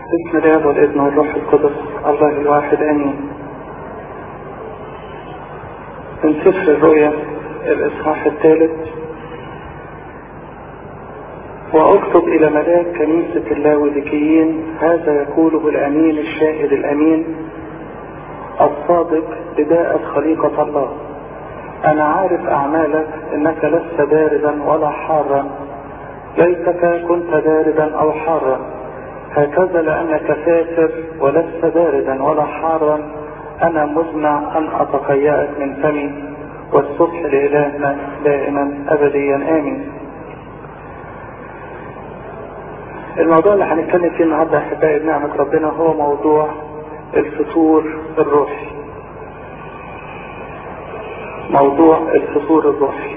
بسم الله والابن والروح القدس الله الواحد امين من سفر الرؤيا الاصحاح الثالث واكتب الى ملاك كنيسة اللاوديكيين هذا يقوله الامين الشاهد الامين الصادق بداءة خليقة الله انا عارف اعمالك انك لست باردا ولا حارا ليتك كنت باردا او حارا هكذا لانك سافر ولست باردا ولا حارا انا مزمع ان اتقيأك من فمي والصبح لإلهنا دائما ابديا امين الموضوع اللي هنتكلم فيه النهارده احبائي بنعمة ربنا هو موضوع الفتور الروحي موضوع الفتور الروحي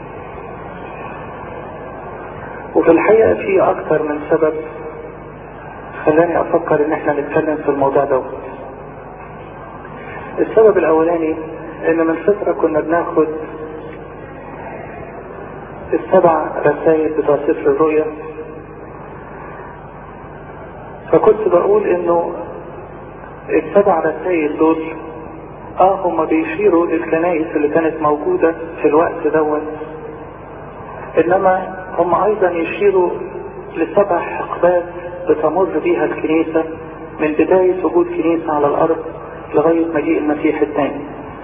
وفي الحقيقة في اكتر من سبب خلاني افكر ان احنا نتكلم في الموضوع دوت السبب الاولاني ان من فترة كنا بناخد السبع رسائل بتوع سفر الرؤيا فكنت بقول انه السبع رسائل دول اه هم بيشيروا للكنائس اللي كانت موجودة في الوقت دوت انما هم ايضا يشيروا لسبع حقبات بتمر بيها الكنيسة من بداية وجود كنيسة على الارض لغاية مجيء المسيح الثاني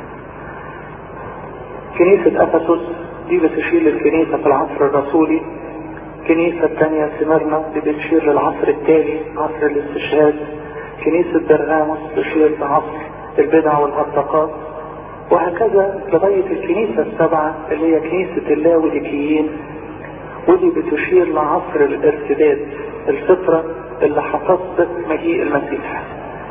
كنيسة افسس دي بتشير للكنيسة في العصر الرسولي كنيسة الثانية سمرنا دي بتشير للعصر التالي عصر الاستشهاد كنيسة برغاموس تشير لعصر البدع والهرطقات وهكذا لغاية الكنيسة السبعة اللي هي كنيسة اللاوديكيين ودي بتشير لعصر الارتداد الفترة اللي هتصدق مجيء المسيح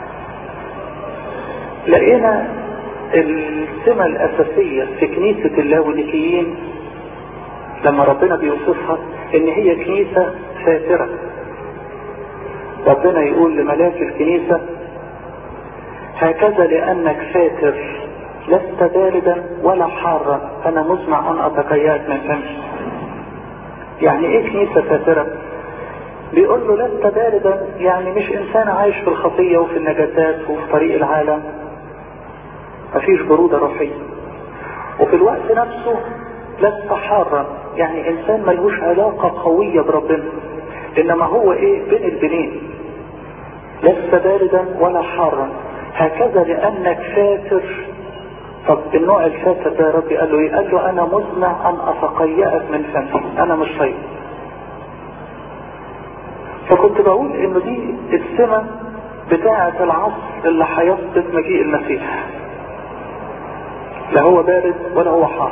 لقينا السمة الأساسية في كنيسة اللاوديكيين لما ربنا بيوصفها ان هي كنيسة فاترة ربنا يقول لملاك الكنيسة هكذا لأنك فاتر لست باردا ولا حارا أنا مزمع أن أتقيأك من فمي يعني إيه كنيسة فاترة بيقول له لست باردا يعني مش إنسان عايش في الخطية وفي النجاسات وفي طريق العالم مفيش برودة روحية وفي الوقت نفسه لست حارا يعني إنسان ملهوش علاقة قوية بربنا إنما هو إيه بين البنين لست باردا ولا حارا هكذا لأنك فاتر طب النوع الفاتر ده يا ربي قال له ايه قال له انا مزمع ان اتقيأك من فمي انا مش طيب فكنت بقول انه دي السمة بتاعة العصر اللي هيصدق مجيء المسيح لا هو بارد ولا هو حار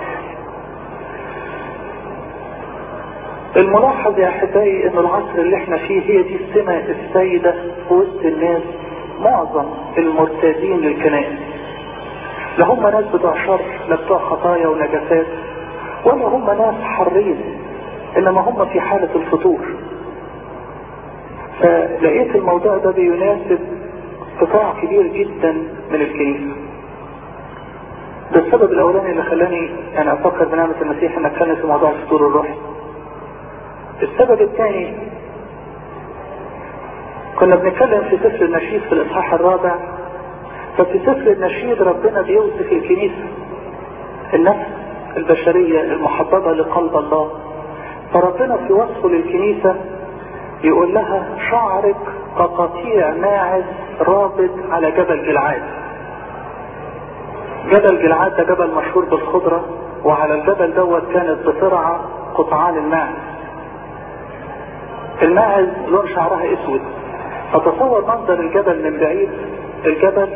الملاحظ يا احبائي ان العصر اللي احنا فيه هي دي السمة السيدة في وسط الناس معظم المرتادين للكنائس لا هم ناس بتوع شر لا بتوع خطايا ونجاسات ولا هم ناس حرين انما هم في حالة الفطور فلقيت الموضوع ده بيناسب قطاع كبير جدا من الكنيسة ده السبب الاولاني اللي خلاني يعني افكر بنعمة المسيح ان اتكلم في موضوع الفطور الروحي السبب الثاني كنا بنتكلم في سفر النشيد في الاصحاح الرابع ففي سفر النشيد ربنا بيوصف الكنيسة النفس البشرية المحببة لقلب الله فربنا في وصفه للكنيسة يقول لها شعرك كقطيع ماعز رابط على جبل جلعاد جبل جلعاد ده جبل مشهور بالخضرة وعلى الجبل دوت كانت بترعى قطعان الماعز الماعز لون شعرها اسود فتصور منظر الجبل من بعيد الجبل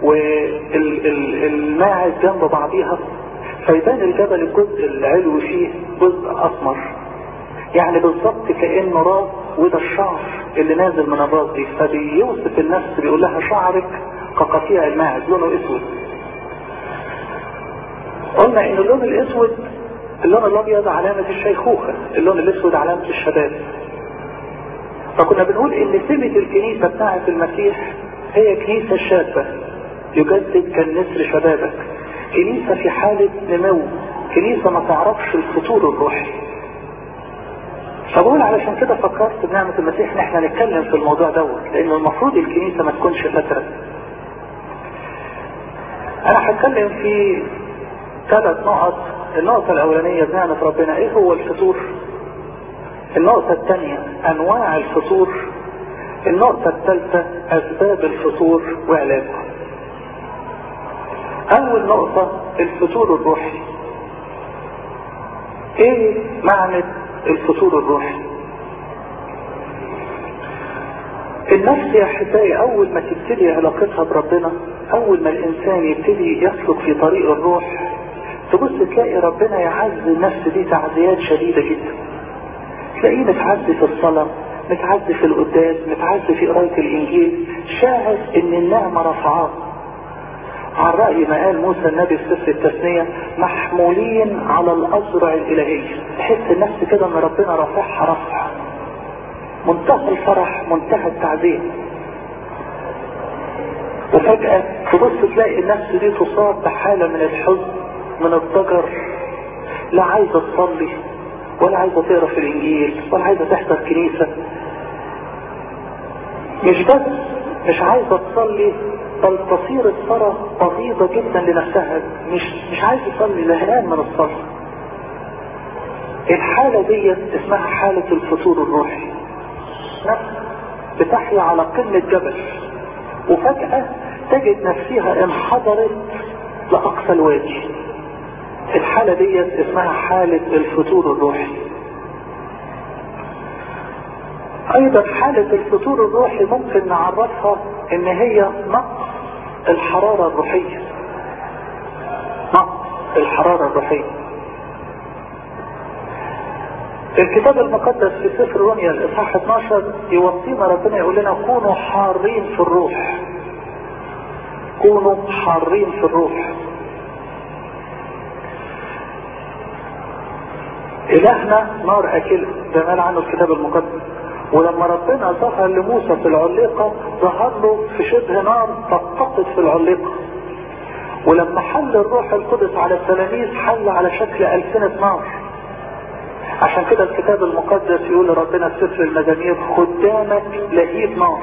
والماعز جنب بعضيها فيبان الجبل الجزء العلوي فيه جزء اسمر يعني بالظبط كانه راس وده الشعر اللي نازل من الراس دي فبيوصف النفس بيقول لها شعرك كقطيع الماعز لونه اسود قلنا ان اللون الاسود اللون الابيض علامة الشيخوخة اللون الاسود علامة الشباب فكنا بنقول ان سمة الكنيسة بتاعة المسيح هي كنيسة شابة يجدد كالنسر شبابك كنيسة في حالة نمو كنيسة ما تعرفش الفطور الروحي فبقول علشان كده فكرت بنعمة المسيح ان احنا نتكلم في الموضوع دوت لان المفروض الكنيسة ما تكونش فترة انا هتكلم في ثلاث نقط النقطة الاولانية بنعمة ربنا ايه هو الفطور النقطة الثانية انواع الفطور النقطة الثالثة اسباب الفطور وعلاجه اول نقطة الفطور الروحي ايه معنى الفطور الروحي النفس يا احبائي اول ما تبتدي علاقتها بربنا اول ما الانسان يبتدي يسلك في طريق الروح تبص تلاقي ربنا يعز النفس دي تعزيات شديدة جدا تلاقيه متعزي في الصلاة متعزي في القداس متعزي في قراية الانجيل شاعر ان النعمة رفعاه على رأي ما قال موسى النبي في سفر التثنية محمولين على الأزرع الإلهية تحس النفس كده ان ربنا رافعها رفع منتهى الفرح منتهى التعزية وفجأة تبص تلاقي النفس دي تصاب بحالة من الحزن من الضجر لا عايزة تصلي ولا عايزة تقرا في الإنجيل ولا عايزة تحضر كنيسة مش بس مش عايزة تصلي بل تصير الصلاة بغيضة جدا لنفسها مش مش عايز يصلي زهقان من الصلاة الحالة دي اسمها حالة الفتور الروحي نفس بتحيا على قمة جبل وفجأة تجد نفسها انحدرت لأقصى الوادي الحالة دي اسمها حالة الفتور الروحي ايضا حالة الفتور الروحي ممكن نعرفها ان هي نقص الحرارة الروحية نقص الحرارة الروحية الكتاب المقدس في سفر رونيا الاصحاح 12 يوصينا ربنا يقول لنا كونوا حارين في الروح كونوا حارين في الروح الهنا نار اكله ده قال عنه الكتاب المقدس ولما ربنا ظهر لموسى في العليقة ظهر له في شبه نار سقطت في العليقة ولما حل الروح القدس على التلاميذ حل على شكل ألسنة نار عشان كده الكتاب المقدس يقول ربنا في سفر المزامير خدامك لهيب نار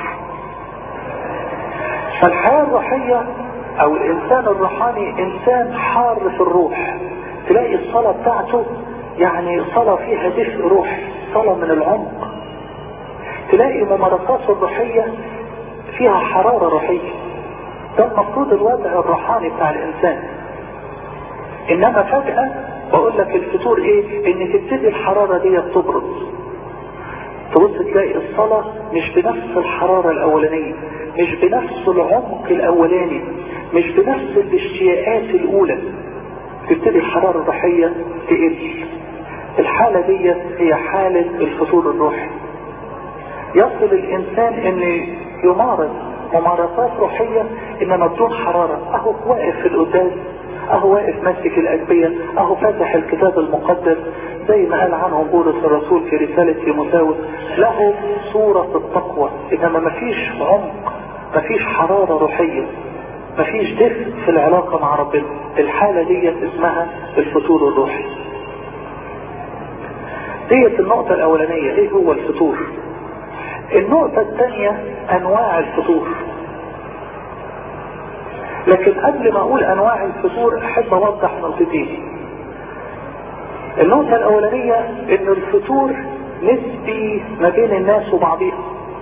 فالحياة الروحية او الانسان الروحاني انسان حار في الروح تلاقي الصلاة بتاعته يعني صلاة فيها دفء روحي صلاة من العمق تلاقي ممارسات الروحية فيها حرارة روحية ده المفروض الوضع الروحاني بتاع الانسان انما فجأة بقول لك الفتور ايه ان تبتدي الحرارة دي تبرد تبص تلاقي الصلاة مش بنفس الحرارة الاولانية مش بنفس العمق الاولاني مش بنفس الاشتياقات الاولى تبتدي الحرارة الروحية تقل الحالة دي هي حالة الفتور الروحي يصل الانسان ان يمارس ممارسات روحية انما بدون حرارة اهو واقف في القداس اهو واقف ماسك الاجبية اهو فاتح الكتاب المقدس زي ما قال عنهم بولس الرسول في رسالة تيموثاوس له صورة التقوى انما مفيش عمق مفيش حرارة روحية مفيش دفء في العلاقة مع ربنا الحالة دي اسمها الفتور الروحي ديت النقطة الاولانية ايه هو الفتور النقطة الثانية انواع الفطور لكن قبل ما اقول انواع الفطور احب اوضح نقطتين النقطة الاولانية ان الفطور نسبي ما بين الناس وبعضها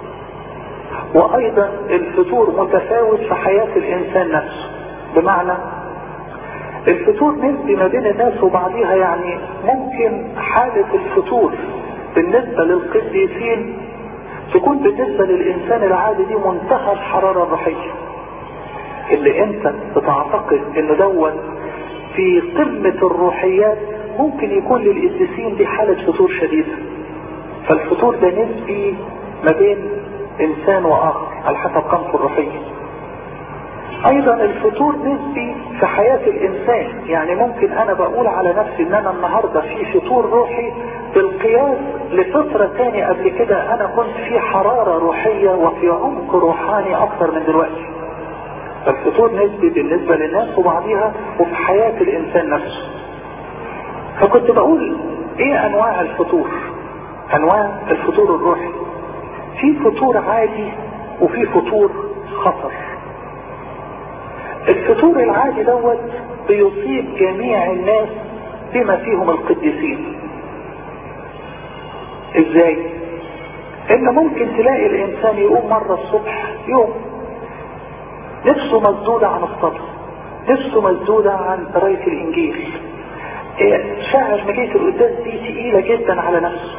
وايضا الفطور متفاوت في حياة الانسان نفسه بمعنى الفطور نسبي ما بين الناس وبعضها يعني ممكن حالة الفطور بالنسبة للقديسين تكون بالنسبة للإنسان العادي دي منتهى الحرارة الروحية اللي انت بتعتقد ان دوت في قمة الروحيات ممكن يكون للقديسين دي حالة فتور شديدة فالفتور ده نسبي ما بين انسان واخر على حسب قامته الروحية ايضا الفتور نسبي في حياة الانسان يعني ممكن انا بقول على نفسي ان انا النهاردة في فتور روحي بالقياس لفترة تاني قبل كده انا كنت في حرارة روحية وفي عمق روحاني اكتر من دلوقتي فالفتور نسبي بالنسبة للناس وبعضها وفي حياة الانسان نفسه فكنت بقول ايه انواع الفطور انواع الفطور الروحي في فطور عادي وفي فطور خطر الفطور العادي دوت بيصيب جميع الناس بما فيهم القديسين ازاي ان ممكن تلاقي الانسان يقوم مرة الصبح يوم نفسه مسدودة عن الصلاة نفسه مسدودة عن قراية الانجيل شاعر مجية القداس دي تقيلة جدا على نفسه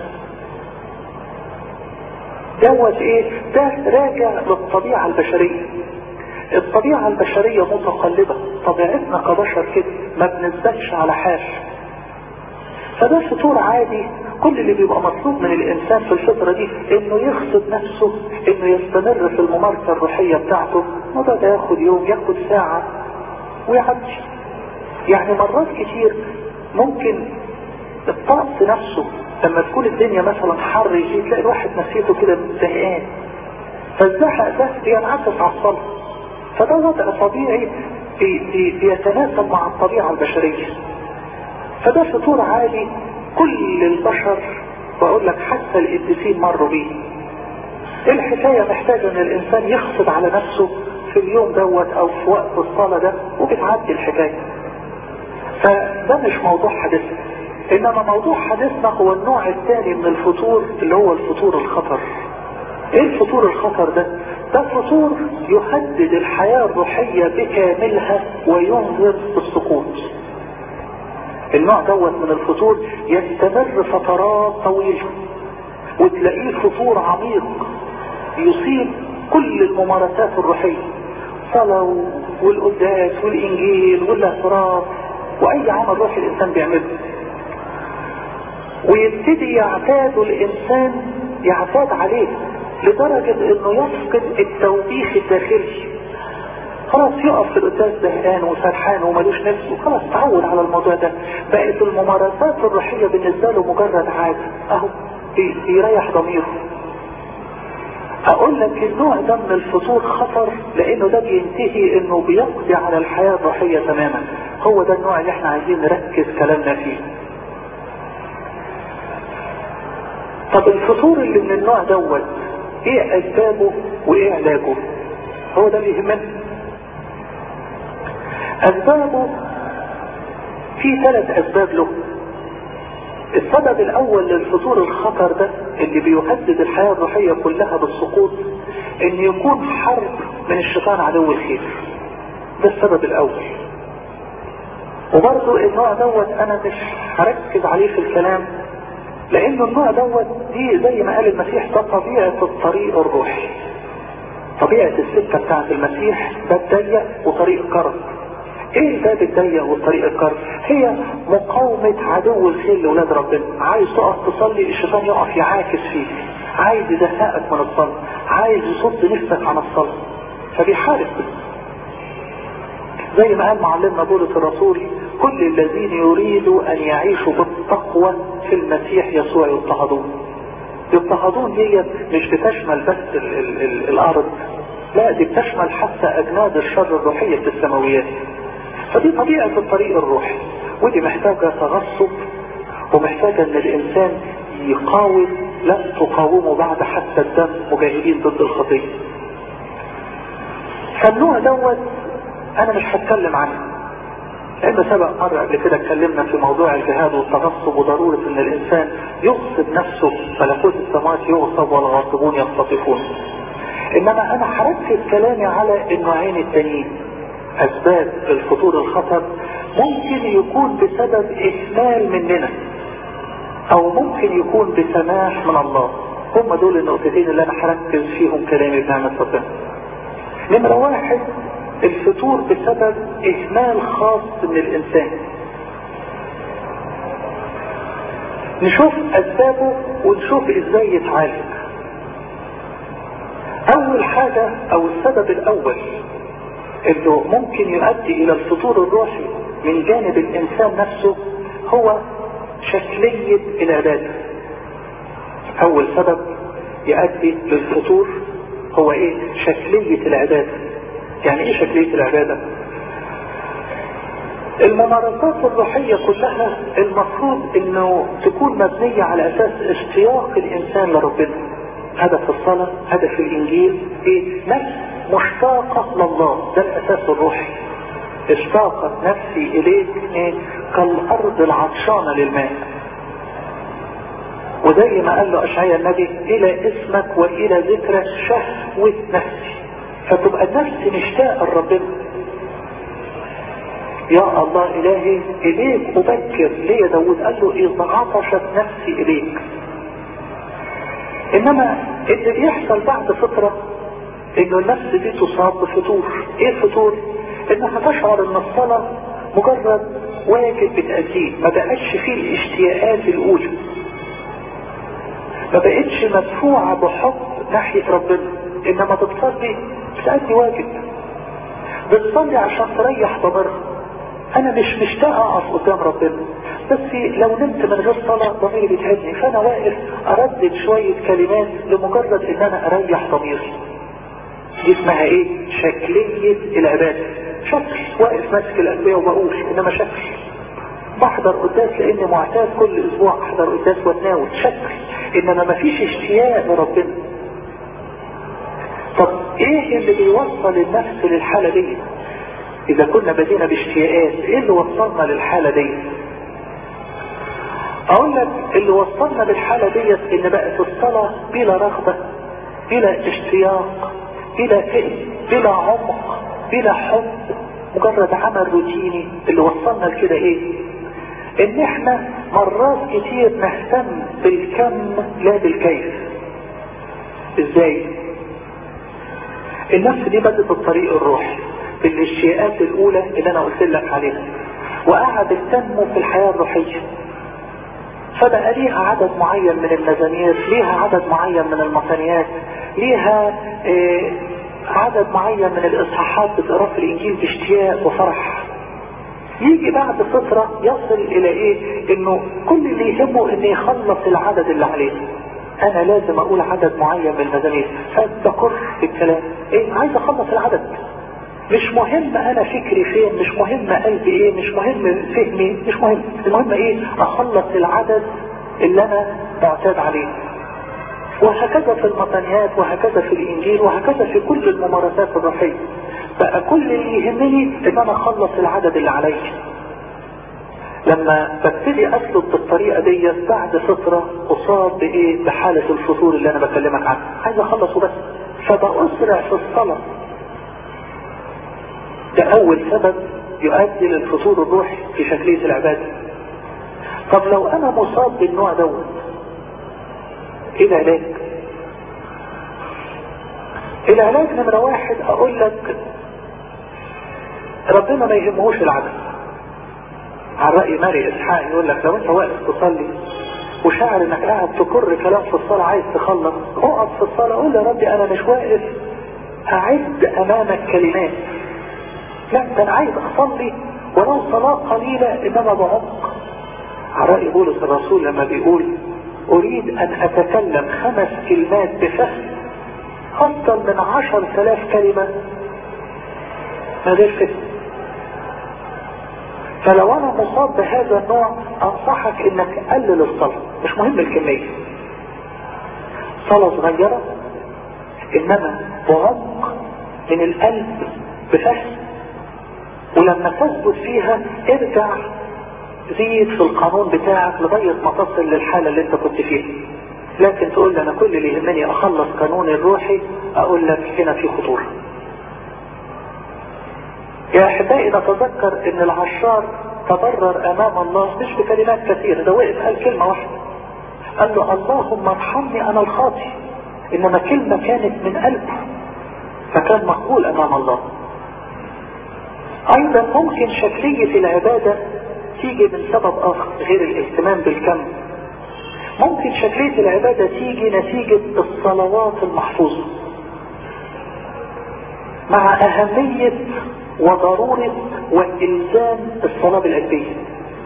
دوت ايه ده راجع للطبيعة البشرية الطبيعة البشرية متقلبة طبيعتنا كبشر كده ما بنثبتش على حال فده فطور عادي كل اللي بيبقى مطلوب من الانسان في الفترة دي انه يغصب نفسه انه يستمر في الممارسة الروحية بتاعته الموضوع ده ياخد يوم ياخد ساعة ويعدي يعني مرات كتير ممكن الطقس نفسه لما تكون الدنيا مثلا حر يجي تلاقي الواحد نفسيته كده زهقان فالزهق ده بينعكس على الصلاة فده وضع طبيعي بي بي بيتناسب مع الطبيعة البشرية فده فطور عالي كل البشر واقول لك حتى القديسين مروا بيه الحكاية محتاجة ان الانسان يخفض على نفسه في اليوم دوت او في وقت الصلاة ده وبتعدي الحكاية فده مش موضوع حديثنا انما موضوع حديثنا هو النوع الثاني من الفطور اللي هو الفطور الخطر ايه الفطور الخطر ده ده فطور يهدد الحياة الروحية بكاملها وينذر بالسقوط النوع دوت من الفطور يستمر فترات طويلة وتلاقيه فطور عميق يصيب كل الممارسات الروحية صلاة والقداس والإنجيل والاعتراف وأي عمل روحي الإنسان بيعمله ويبتدي يعتاد الإنسان يعتاد عليه لدرجة انه يفقد التوبيخ الداخلي خلاص يقف في القداس زهقان وسرحان وملوش نفس وخلاص تعود على الموضوع ده بقت الممارسات الروحية بالنسبة له مجرد عادة اهو بيريح ضميره اقول لك النوع ده من الفطور خطر لانه ده بينتهي انه بيقضي على الحياة الروحية تماما هو ده النوع اللي احنا عايزين نركز كلامنا فيه طب الفطور اللي من النوع دوت ايه اسبابه وايه علاجه هو ده اللي يهمنا اسبابه في ثلاث اسباب له السبب الاول للفطور الخطر ده اللي بيهدد الحياة الروحية كلها بالسقوط ان يكون حرب من الشيطان عدو الخير ده السبب الاول وبرضو النوع دوت انا مش هركز عليه في الكلام لان النوع دوت دي زي ما قال المسيح ده طبيعة الطريق الروحي طبيعة السكة بتاعت المسيح باب ضيق وطريق كرم ايه الباب الضيق والطريق الكرم هي مقاومة عدو الخير لولاد ربنا عايز تقف تصلي الشيطان يقف يعاكس فيك عايز يزهقك من الصلاة عايز يصد نفسك عن الصلاة فبيحارب زي ما قال معلمنا بولس الرسول كل الذين يريدوا ان يعيشوا بالتقوى في المسيح يسوع يضطهدون يضطهدون دي مش بتشمل بس ال ال ال الارض لا دي بتشمل حتى اجناد الشر الروحية في السماويات فدي طبيعة الطريق الروحي ودي محتاجة تغصب ومحتاجة ان الانسان يقاوم لن تقاوموا بعد حتى الدم مجاهدين ضد الخطية فالنوع دوت انا مش هتكلم عنه لان سبق مرة قبل كده اتكلمنا في موضوع الجهاد والتغصب وضرورة ان الانسان يغصب نفسه ملكوت السماوات يغصب والغاصبون يختطفون انما انا هركز كلامي على النوعين التانيين اسباب الفطور الخطر ممكن يكون بسبب اهمال مننا او ممكن يكون بسماح من الله هم دول النقطتين اللي انا هركز فيهم كلامي بنعمة ربنا نمرة واحد الفطور بسبب اهمال خاص من الانسان نشوف اسبابه ونشوف ازاي يتعالج اول حاجة او السبب الاول انه ممكن يؤدي الى الفطور الروحي من جانب الانسان نفسه هو شكلية العبادة اول سبب يؤدي للفطور هو ايه شكلية العبادة يعني ايه شكلية العبادة الممارسات الروحية كلها المفروض انه تكون مبنية على اساس اشتياق الانسان لربنا هدف الصلاة هدف الانجيل ايه نفس مشتاقة لله ده الاساس الروحي اشتاقت نفسي اليك ايه كالارض العطشانة للماء وزي ما قال له اشعياء النبي الى اسمك والى ذكرى شهوة نفسي فتبقى النفس مشتاقة لربنا يا الله الهي اليك ابكر ليه يا داود قال له اذ عطشت نفسي اليك انما اللي بيحصل بعد فترة انه النفس دي تصاب بفتور ايه الفتور انها تشعر ان الصلاة مجرد واجب بتأديه ما بقتش فيه الاشتياقات الاولى ما بقتش مدفوعة بحب ناحية ربنا انما بتصلي بتأدي واجب بتصلي عشان تريح ضميرها انا مش مشتاق اقف قدام ربنا بس لو نمت من غير صلاة ضميري بيتعبني فانا واقف اردد شوية كلمات لمجرد ان انا اريح ضميري دي اسمها ايه شكلية العبادة شكل واقف ماسك الانبياء وبقول انما شكل بحضر قداس لاني معتاد كل اسبوع احضر قداس واتناول شكل انما مفيش اشتياق لربنا طب ايه اللي بيوصل النفس للحالة دي اذا كنا بدينا باشتياقات ايه اللي وصلنا للحالة دي اقول لك اللي وصلنا للحالة ديت ان بقت الصلاة بلا رغبة بلا اشتياق بلا فهم بلا عمق بلا حب مجرد عمل روتيني اللي وصلنا لكده ايه ان احنا مرات كتير نهتم بالكم لا بالكيف ازاي النفس دي بدت الطريق الروحي بالاشياءات الاولى اللي انا قلت لك عليها وقعدت تنمو في الحياة الروحية فبقى ليها عدد معين من المزامير ليها عدد معين من المطنيات ليها اه عدد معين من الاصحاحات بتقرا في الانجيل باشتياق وفرح يجي بعد فترة يصل الى ايه انه كل اللي يهمه انه يخلص العدد اللي عليه انا لازم اقول عدد معين من المزامير فبكر في الكلام ايه عايز اخلص العدد مش مهم انا فكري فين مش مهم قلبي ايه مش مهم فهمي مش مهم المهم ايه اخلص العدد اللي انا معتاد عليه وهكذا في المطنيات وهكذا في الانجيل وهكذا في كل الممارسات الروحيه بقى كل اللي يهمني ان انا اخلص العدد اللي عليا لما ببتدي اسلك بالطريقه دي بعد فتره اصاب بايه بحاله الفتور اللي انا بكلمك عنها عايز اخلص وبس فبأسرع في الصلاه ده اول سبب يؤدي للفتور الروحي في شكلية العبادة طب لو انا مصاب بالنوع دوت ايه العلاج العلاج نمرة واحد اقول لك ربنا ما يهمهوش العدد على رأي ماري اسحاق يقول لك لو انت واقف تصلي وشاعر انك قاعد تكر كلام في الصلاة عايز تخلص اقف في الصلاة قول يا ربي انا مش واقف اعد امامك كلمات لا ده انا عايز اصلي ولو صلاة قليلة انما بعمق على رأي بولس الرسول لما بيقول اريد ان اتكلم خمس كلمات بفهم افضل من عشر تلاف كلمة من غير فهم فلو انا مصاب بهذا النوع انصحك انك قلل الصلاة مش مهم الكمية صلاة صغيرة انما بعمق من القلب بفهم ولما تثبت فيها ارجع زيد في القانون بتاعك لغاية ما تصل للحالة اللي انت كنت فيها لكن تقول لي انا كل اللي يهمني اخلص قانوني الروحي اقول لك هنا في خطورة يا احبائي نتذكر ان العشار تبرر امام الله مش بكلمات كثيرة ده وقف قال كلمة واحدة قال له اللهم ارحمني انا الخاطي انما كلمة كانت من قلبه فكان مقبول امام الله ايضا ممكن شكلية العبادة تيجي من سبب اخر غير الاهتمام بالكم ممكن شكلية العبادة تيجي نتيجة الصلوات المحفوظة مع اهمية وضرورة والالزام الصلاة بالأدبية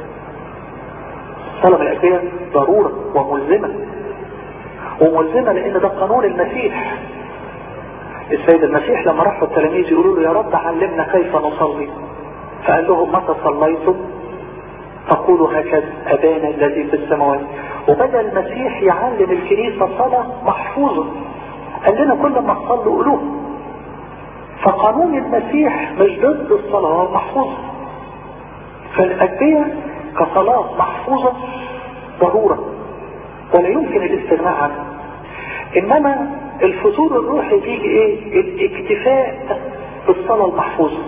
الصلاة بالأدبية ضرورة وملزمة وملزمة لان ده قانون المسيح السيد المسيح لما راحوا التلاميذ يقولوا له يا رب علمنا كيف نصلي فقال لهم متى صليتم فقولوا هكذا أبانا الذي في السماوات وبدأ المسيح يعلم الكنيسة صلاة محفوظة قال لنا كل ما تصلوا قولوه فقانون المسيح مش ضد الصلاة المحفوظة فالأدبية كصلاة محفوظة ضرورة ولا يمكن الاستغناء عنها انما الفطور الروحي بيجي ايه الاكتفاء بالصلاة المحفوظة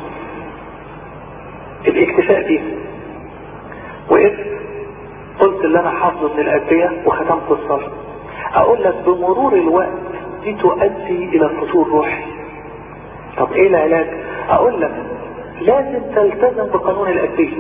الاكتفاء بيها وقفت قلت اللي انا حافظة الادبية وختمت الصلاة اقول لك بمرور الوقت دي تؤدي الى فطور روحي طب ايه العلاج اقول لك لازم تلتزم بقانون الادبية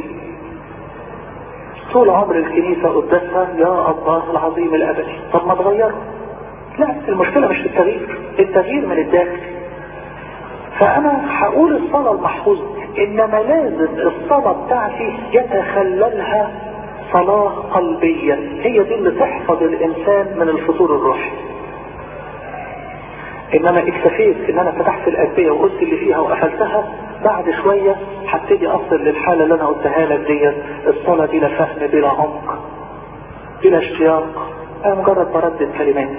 طول عمر الكنيسة قداسها يا الله العظيم الابدي طب ما تغيره لا المشكلة مش في التغيير التغيير من الداخل فانا هقول الصلاة المحفوظة انما لازم الصلاة بتاعتي يتخللها صلاة قلبية هي دي اللي تحفظ الانسان من الفطور الروحي انما اكتفيت ان انا فتحت الادبية وقلت اللي فيها وقفلتها بعد شوية هبتدي اصل للحالة اللي انا قلتها لك ديت الصلاة بلا فهم بلا عمق بلا اشتياق انا مجرد بردد كلمات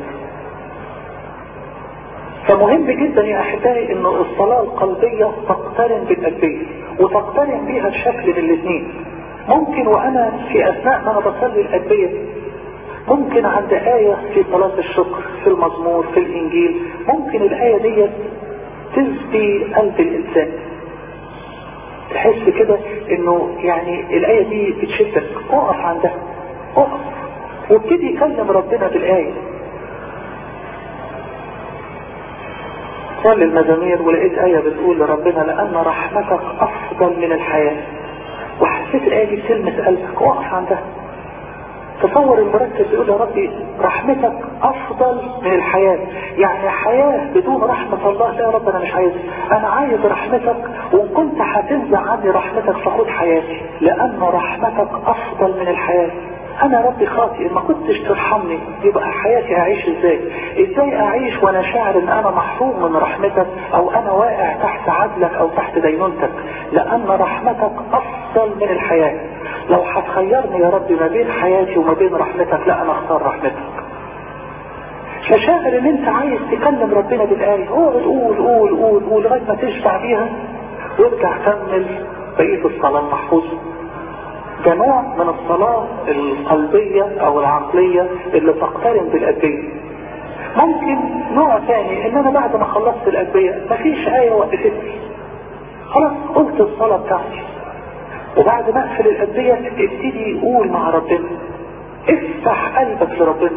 فمهم جدا يا احبائي ان الصلاة القلبية تقترن بالادبية وتقترن بيها بشكل من الاثنين ممكن وانا في اثناء ما انا بصلي الادبية ممكن عند آية في صلاة الشكر في المزمور في الإنجيل ممكن الآية دي تسبي قلب الإنسان تحس كده إنه يعني الآية دي بتشدك اقف عندها اقف وابتدي يكلم ربنا بالآية صلي المزامير ولقيت آية بتقول لربنا لأن رحمتك أفضل من الحياة وحسيت الآية دي بتلمس قلبك اقف عندها تصور المرتب بيقول يا ربي رحمتك افضل من الحياة يعني حياة بدون رحمة الله لا يا رب انا مش عايز انا عايز رحمتك وان كنت هتنزع عني رحمتك فخد حياتي لان رحمتك افضل من الحياة انا ربي خاطئ ما كنتش ترحمني يبقى حياتي اعيش ازاي ازاي اعيش وانا شاعر ان انا محروم من رحمتك او انا واقع تحت عدلك او تحت دينونتك لان رحمتك افضل من الحياة لو هتخيرني يا ربي ما بين حياتي وما بين رحمتك لا انا اختار رحمتك فشاعر ان انت عايز تكلم ربنا بالايه اقعد قول قول قول قول لغايه ما تشبع بيها وارجع كمل بقيه الصلاه المحفوظه ده نوع من الصلاة القلبية او العقلية اللي تقترن بالأدبية ممكن نوع ثاني ان انا بعد ما خلصت الأدبية مفيش آية وقفتني خلاص قلت الصلاة بتاعتي وبعد ما اقفل الأدبية ابتدي يقول مع ربنا افتح قلبك لربنا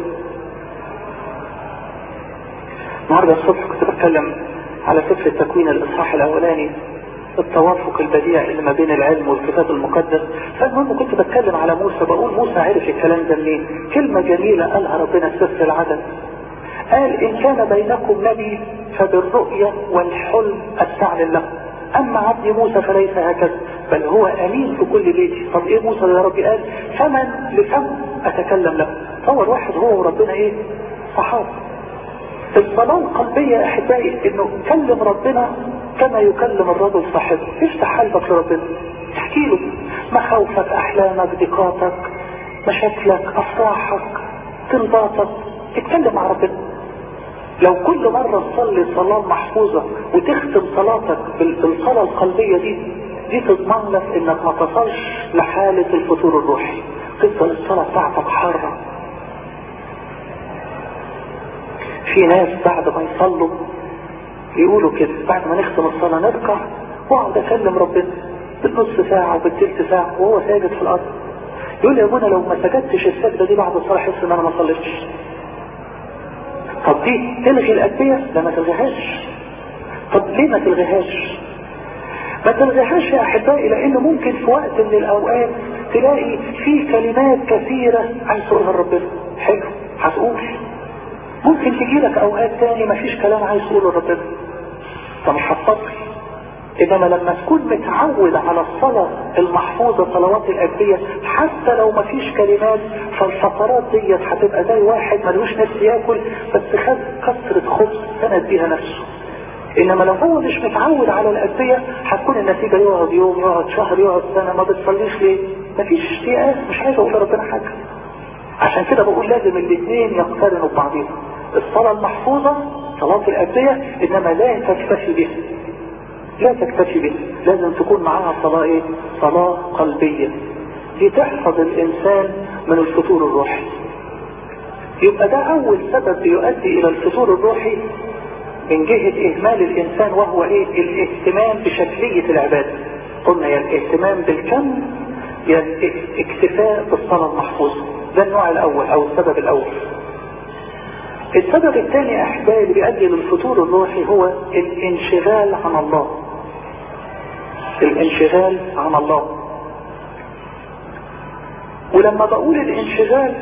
النهارده الصبح كنت بتكلم على سفر التكوين الاصحاح الاولاني التوافق البديع اللي ما بين العلم والكتاب المقدس فالمهم كنت بتكلم على موسى بقول موسى عرف الكلام ده منين كلمة جميلة قالها ربنا في سفر العدد قال ان كان بينكم نبي فبالرؤية والحلم استعلن له اما عبد موسى فليس هكذا بل هو امين في كل بيتي طب ايه موسى يا ربي قال فمن لفم اتكلم له تصور واحد هو وربنا ايه صحابه الصلاة القلبية يا احبائي انه كلم ربنا كما يكلم الرجل صاحبه افتح قلبك لربنا احكي له مخاوفك احلامك ضيقاتك مشاكلك افراحك طلباتك اتكلم مع ربنا لو كل مرة تصلي صلاة محفوظة وتختم صلاتك بالصلاة القلبية دي دي تضمن لك انك ما تصلش لحالة الفتور الروحي تفضل الصلاة بتاعتك حارة في ناس بعد ما يصلوا يقولوا كده بعد ما نختم الصلاة نركع واقعد اكلم ربنا بالنص ساعة وبالتلت ساعة وهو ساجد في الارض يقول يا ابونا لو ما سجدتش السجدة دي بعد الصلاة احس ان انا ما صليتش طب دي تلغي الأدبية لا ما تلغيهاش طب ليه ما تلغيهاش ما تلغيهاش يا أحبائي لأنه ممكن في وقت من الأوقات تلاقي في كلمات كثيرة عايز تقولها لربنا حلو هتقول ممكن تجي لك أوقات تاني ما فيش كلام عايز تقوله لربنا طب مش هتصلي إنما لما تكون متعود على الصلاة المحفوظة صلوات الأدبية حتى لو ما فيش كلمات فالفقرات ديت هتبقى زي واحد ملوش نفس ياكل بس خد كسرة خبز سند بيها نفسه انما لو هو مش متعود على الادوية هتكون النتيجة يقعد يوم يقعد شهر يقعد سنة ما بتصليش ليه مفيش اشتياق مش عايز اقول لربنا حاجة عشان كده بقول لازم الاثنين يقترنوا ببعضهم الصلاة المحفوظة صلاة الادوية انما لا تكتفي بها لا تكتفي بها لازم تكون معاها صلاة ايه صلاة قلبية دي تحفظ الانسان من الفتور الروحي يبقى ده اول سبب بيؤدي الى الفتور الروحي من جهة اهمال الانسان وهو ايه الاهتمام بشكلية العبادة قلنا يا الاهتمام بالكم يا الاكتفاء بالصلاة المحفوظة ده النوع الاول او السبب الاول السبب الثاني احبائي اللي بيؤدي للفتور الروحي هو الانشغال عن الله الانشغال عن الله ولما بقول الانشغال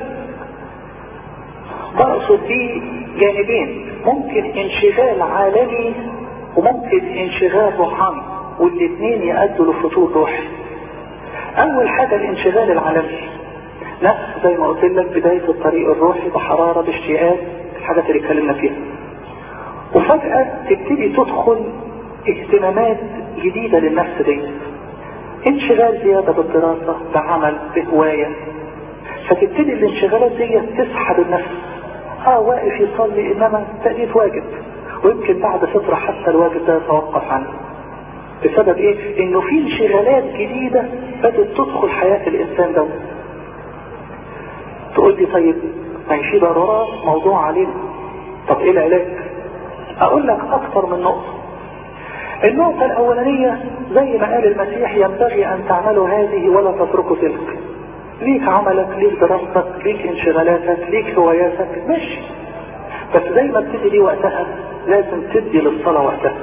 بقصد فيه جانبين ممكن انشغال عالمي وممكن انشغال روحاني والاثنين يؤدوا لفتور روحي اول حاجة الانشغال العالمي نفس زي ما قلت لك بداية الطريق الروحي بحرارة باشتياقات الحاجات اللي اتكلمنا فيها وفجأة تبتدي تدخل اهتمامات جديدة للنفس دي انشغال زيادة بالدراسة بعمل بهواية فتبتدي الانشغالات دي تسحب النفس اه واقف يصلي انما تأدية واجب ويمكن بعد فترة حتى الواجب ده يتوقف عنه بسبب ايه انه في انشغالات جديدة بدأت تدخل حياة الانسان ده تقول لي طيب ما في ضرورات موضوع علينا طب ايه العلاج اقول لك اكتر من نقطة النقطة الاولانية زي ما قال المسيح ينبغي ان تعملوا هذه ولا تتركوا تلك ليك عملك ليك دراستك ليك انشغالاتك ليك هواياتك ماشي بس زي ما بتدي دي وقتها لازم تدي للصلاة وقتها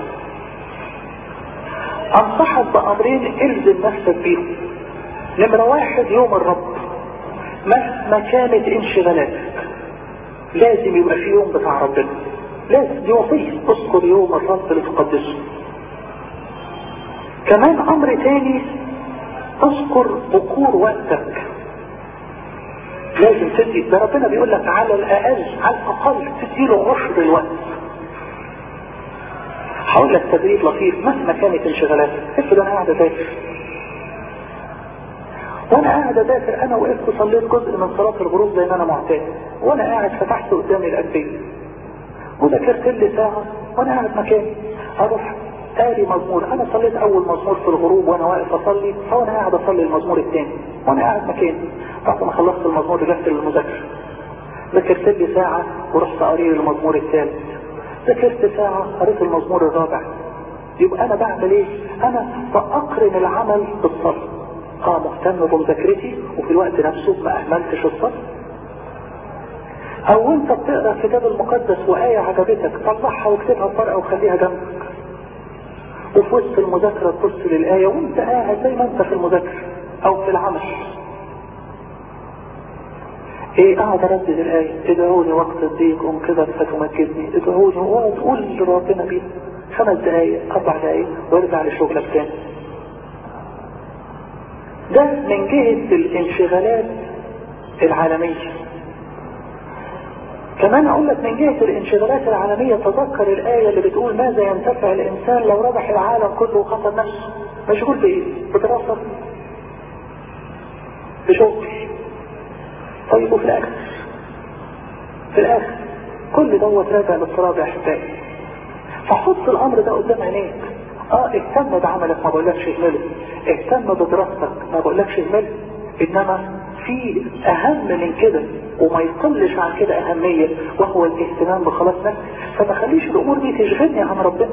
انصحك بامرين الزم نفسك بيهم نمرة واحد يوم الرب مهما كانت انشغالاتك لازم يبقى في يوم بتاع ربنا لازم دي وصية اذكر يوم الرب لتقدسه كمان امر تاني اذكر بكور وقتك لازم تدي ده ربنا بيقول لك على الاقل على الاقل تدي له عشر الوقت هقول لك تدريب لطيف مهما كانت انشغالاتك افرض انا قاعد اذاكر وانا قاعد اذاكر انا وقفت صليت جزء من صلاه الغروب زي ما انا معتاد وانا قاعد فتحت قدامي الانبياء وذاكرت لي ساعه وانا قاعد مكاني اروح قاري مزمور انا صليت اول مزمور في الغروب وانا واقف اصلي او انا قاعد اصلي المزمور الثاني وانا قاعد مكاني بعد ما خلصت المزمور رجعت للمذاكره ذاكرت لي ساعه ورحت قاري المزمور الثالث ذاكرت ساعه قريت المزمور الرابع يبقى انا بعمل ايه انا باقرن العمل بالصلاه اه مهتم بمذاكرتي وفي الوقت نفسه ما اهملتش الصلاه او انت بتقرا الكتاب المقدس وايه عجبتك طلعها واكتبها في ورقه وخليها جنبك وفي وسط المذاكرة تبص للآية وانت قاعد زي ما انت في المذاكرة او في العمل ايه قاعد اردد الآية ادعوني وقت الضيق ام كده فتمجدني ادعوني واقعد قول لربنا بيه خمس دقايق اربع دقايق وارجع لشغلك تاني ده من جهة الانشغالات العالمية كمان اقول لك من جهة الانشغالات العالمية تذكر الآية اللي بتقول ماذا ينتفع الانسان لو ربح العالم كله وخسر نفسه مشغول بايه بدراسة بشغل طيب وفي الاخر في الاخر كل دوت راجع للصلاة باحبائي فحط الامر ده قدام عينيك اه اهتم بعملك ما بقولكش اهمله اهتم بدراستك ما بقولكش اهمله انما في اهم من كده وما يقلش عن كده اهمية وهو الاهتمام بخلاص نفسك فما خليش الامور دي تشغلني عن ربنا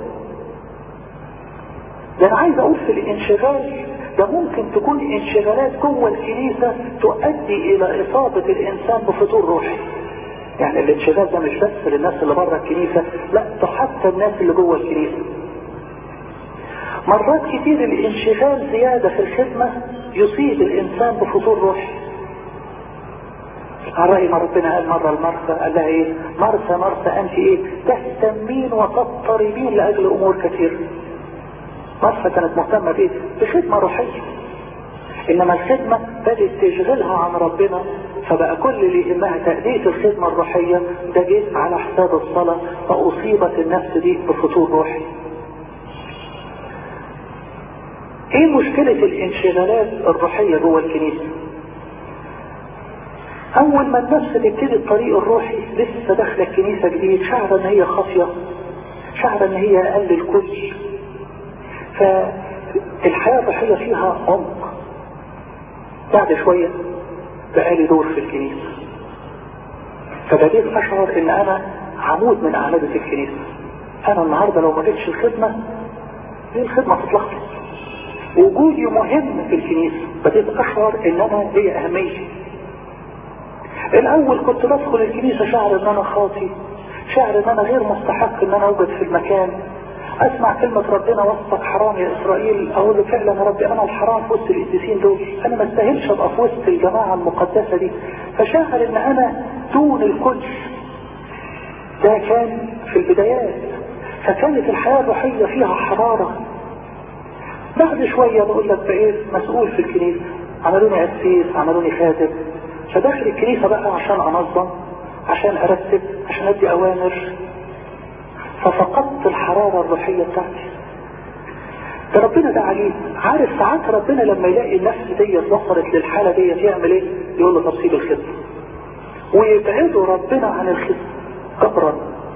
ده انا عايز اقول في الانشغال ده ممكن تكون انشغالات جوه الكنيسة تؤدي الى اصابة الانسان بفتور روحي يعني الانشغال ده مش بس للناس اللي بره الكنيسة لا ده حتى الناس اللي جوه الكنيسة مرات كتير الانشغال زيادة في الخدمة يصيب الانسان بفتور روحي على رأي ما ربنا قال مرة لمرسى قال لها ايه مرسى مرسى انت ايه تهتمين وتضطربين لاجل امور كثيرة مرسى كانت مهتمة بايه بخدمة روحية انما الخدمة بدأت تشغلها عن ربنا فبقى كل اللي يهمها تأدية الخدمة الروحية ده جه على حساب الصلاة فأصيبت النفس دي بفتور روحي ايه مشكلة الانشغالات الروحية جوه الكنيسة اول ما النفس تبتدي الطريق الروحي لسه داخله الكنيسة جديد شعر ان هي خافية شعر ان هي اقل الكل فالحياة الروحية فيها عمق بعد شوية بقالي دور في الكنيسة فبديت اشعر ان انا عمود من اعمدة الكنيسة انا النهاردة لو ما جيتش الخدمة دي الخدمة تتلخبط وجودي مهم في الكنيسة بديت اشعر ان انا لي اهمية الاول كنت بدخل الكنيسة شعر ان انا خاطي شعر ان انا غير مستحق ان انا اوجد في المكان اسمع كلمة ربنا وسطك حرام يا اسرائيل اقول له فعلا يا ربي انا الحرام في وسط القديسين دول انا ما استاهلش ابقى في وسط الجماعة المقدسة دي فشاعر ان انا دون الكل ده كان في البدايات فكانت الحياة الروحية فيها حرارة بعد شوية بقول لك بقيت مسؤول في الكنيسة عملوني أسيس عملوني خادم فداخل الكنيسة بقى عشان أنظم عشان أرتب عشان أدي أوامر ففقدت الحرارة الروحية بتاعتي ده ربنا ده عليه عارف ساعات ربنا لما يلاقي النفس ديت وصلت للحالة ديت يعمل ايه يقول له تفصيل الخدمة ويبعده ربنا عن الخدمة جبرا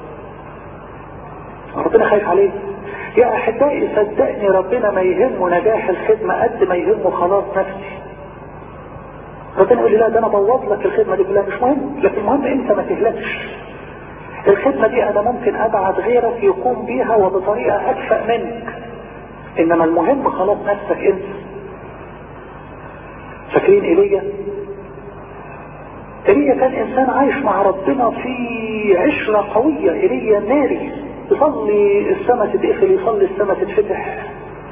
ربنا خايف عليه يا احبائي صدقني ربنا ما يهمه نجاح الخدمة قد ما يهمه خلاص نفسي ربنا يقول لي لا ده انا بوظ لك الخدمة دي كلها مش مهم لكن المهم انت ما تهلكش الخدمة دي انا ممكن ابعت غيرك يقوم بيها وبطريقة اكفأ منك انما المهم خلاص نفسك انت فاكرين ايليا ايليا كان انسان عايش مع ربنا في عشرة قوية ايليا ناري يصلي السماء تتقفل يصلي السماء تتفتح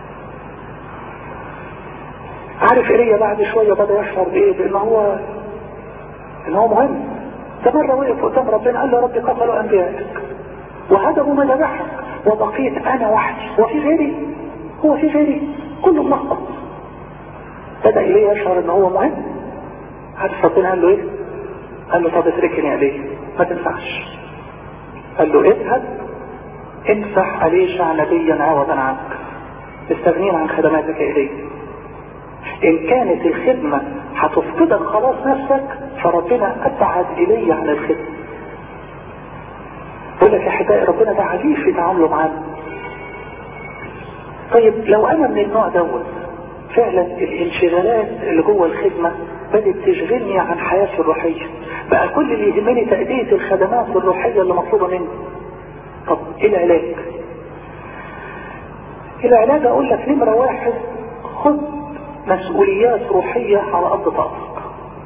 عارف ايليا بعد شوية بدأ يشعر بايه بان هو ان هو مهم ده مرة وقف قدام ربنا قال له ربي قتلوا انبيائك وهدموا مذابحك وبقيت انا وحدي وفي غيري هو في غيري كله ملخبط بدأ إليه يشعر ان هو مهم عارف ربنا قال له ايه قال له طب اتركني عليه ما تنفعش قال له اذهب امسح أليشع نبيا عوضا عنك مستغنين عن خدماتك إليه إن كانت الخدمة هتفقدك خلاص نفسك فربنا أبعد إلي عن الخدمة بقول لك يا حبايبي ربنا ده عجيب في تعامله معانا طيب لو أنا من النوع دوت فعلا الانشغالات اللي جوه الخدمة بدأت تشغلني عن حياتي الروحية بقى كل اللي يهمني تأدية الخدمات الروحية اللي مطلوبة مني طب ايه العلاج العلاج اقول لك نمرة واحد خد مسؤوليات روحية على قد طاقتك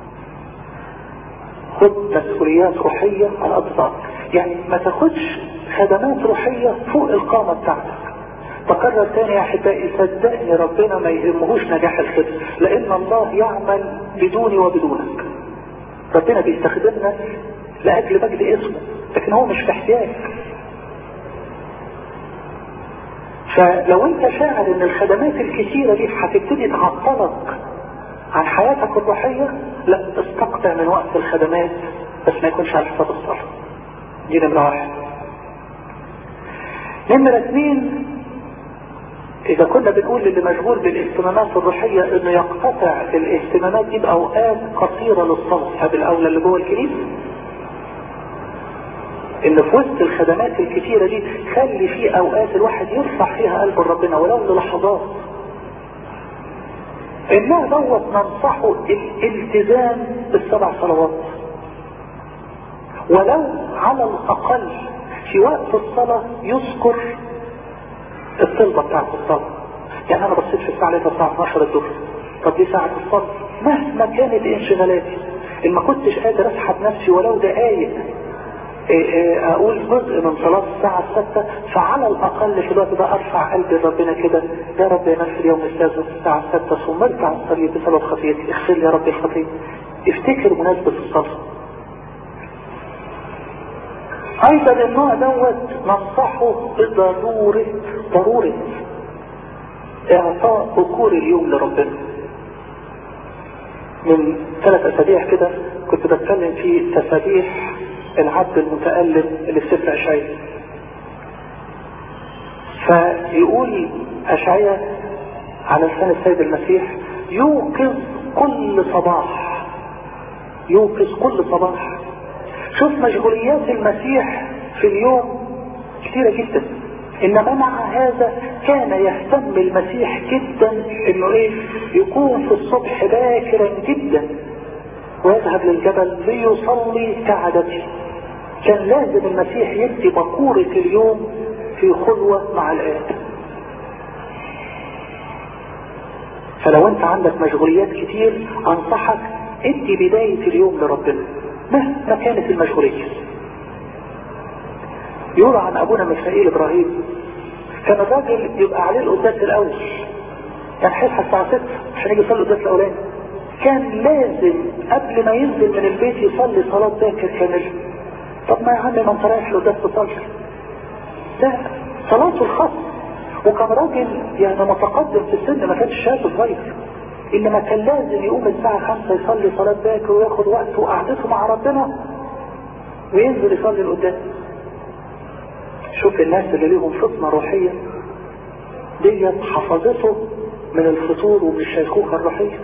خد مسؤوليات روحية على قد طاقتك يعني ما تاخدش خدمات روحية فوق القامة بتاعتك بكرر تاني يا احبائي صدقني ربنا ما يهمهوش نجاح الخدمة لان الله يعمل بدوني وبدونك ربنا بيستخدمنا لاجل مجد اسمه لكن هو مش في احتياج فلو انت شاعر ان الخدمات الكتيرة دي هتبتدي تعطلك عن حياتك الروحية لا استقطع من وقت الخدمات بس ما يكونش على حساب الصلاة دي نمرة واحد نمرة اثنين اذا كنا بنقول للي مشغول بالاهتمامات الروحية انه يقتطع الاهتمامات دي باوقات قصيرة للصلاة هذا الاولى اللي جوه الكنيسة ان في وسط الخدمات الكتيرة دي خلي في اوقات الواحد يرفع فيها قلب ربنا ولو للحظات انها دوت ننصحه الالتزام بالسبع صلوات ولو على الاقل في وقت الصلاة يذكر الطلبة بتاعت الصلاة يعني انا بصيت في الساعة لقيتها الساعة 12 الظهر طب دي ساعة الصلاة مهما كانت انشغالاتي ان ما كنتش قادر اسحب نفسي ولو دقايق اقول جزء من صلاة الساعة الستة فعلى الاقل في الوقت ده ارفع قلبي ربنا كده يا رب يا نفس اليوم السادس الساعة الستة صمرت على الصليب بسبب خطيتي اغفر لي يا رب الخطية افتكر مناسبة الصلاة ايضا النوع دوت ننصحه بضرورة ضرورة اعطاء بكور اليوم لربنا من ثلاث اسابيع كده كنت بتكلم في تسابيح العبد المتألم اللي في سفر اشعياء فيقول اشعياء على لسان السيد المسيح يوقظ كل صباح يوقظ كل صباح شوف مشغوليات المسيح في اليوم كثيرة جدا انما مع هذا كان يهتم المسيح جدا انه ايه يكون في الصبح باكرا جدا ويذهب للجبل ليصلي كعادته كان لازم المسيح يدي بقورة اليوم في خلوة مع الآب فلو انت عندك مشغوليات كتير انصحك ادي بداية اليوم لربنا مهما كانت المشغولية يقول عن ابونا ميخائيل ابراهيم كان الراجل يبقى عليه القداس الاول يعني هيصحى الساعة 6 عشان يجي يصلي القداس الاولاني كان لازم قبل ما ينزل من البيت يصلي صلاة باكر كاملة طب ما يا عم ما انت رايح القداس تصلي لا صلاته الخاصة وكان راجل يعني متقدم في السن ما كانش شاب صغير انما كان لازم يقوم الساعة خمسة يصلي صلاة باكر وياخد وقته وقعدته مع ربنا وينزل يصلي القداس شوف الناس اللي ليهم فطنة روحية ديت حفظته من الفطور ومن الشيخوخة الروحية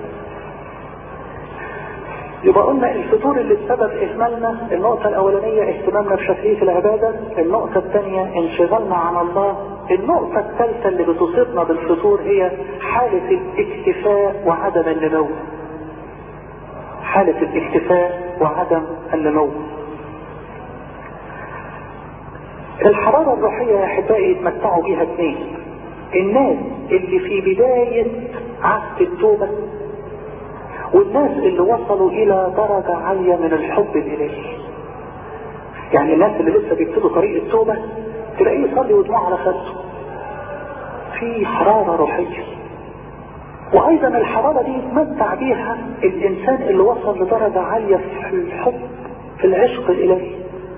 يبقى قلنا الفطور اللي بسبب اهمالنا النقطة الاولانية اهتمامنا بشكلية العبادة النقطة الثانية انشغالنا عن الله النقطة الثالثة اللي بتصيبنا بالفطور هي حالة الاكتفاء وعدم النمو حالة الاكتفاء وعدم النمو الحرارة الروحية يا احبائي يتمتعوا بيها اثنين الناس اللي في بداية عهد التوبة والناس اللي وصلوا الى درجة عالية من الحب الالهي يعني الناس اللي لسه بيبتدوا طريق التوبة تلاقيه يصلي ودموع على خده في حرارة روحية وايضا الحرارة دي يتمتع بيها الانسان اللي وصل لدرجة عالية في الحب في العشق الالهي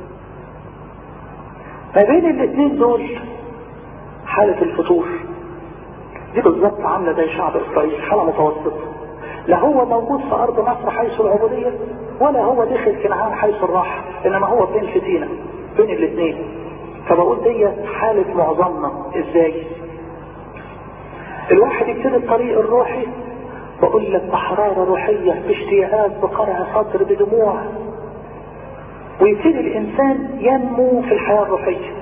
ما بين الاثنين دول حالة الفتور دي بالظبط عاملة زي شعب اسرائيل حالة متوسطة لا هو موجود في ارض مصر حيث العبودية ولا هو دخل كنعان حيث الراحة انما هو بين فتينة بين الاثنين فبقول دي حالة معظمنا ازاي الواحد يبتدي الطريق الروحي بقول لك بحرارة روحية باشتياقات بقرع صدر بدموع ويبتدي الانسان ينمو في الحياة الروحية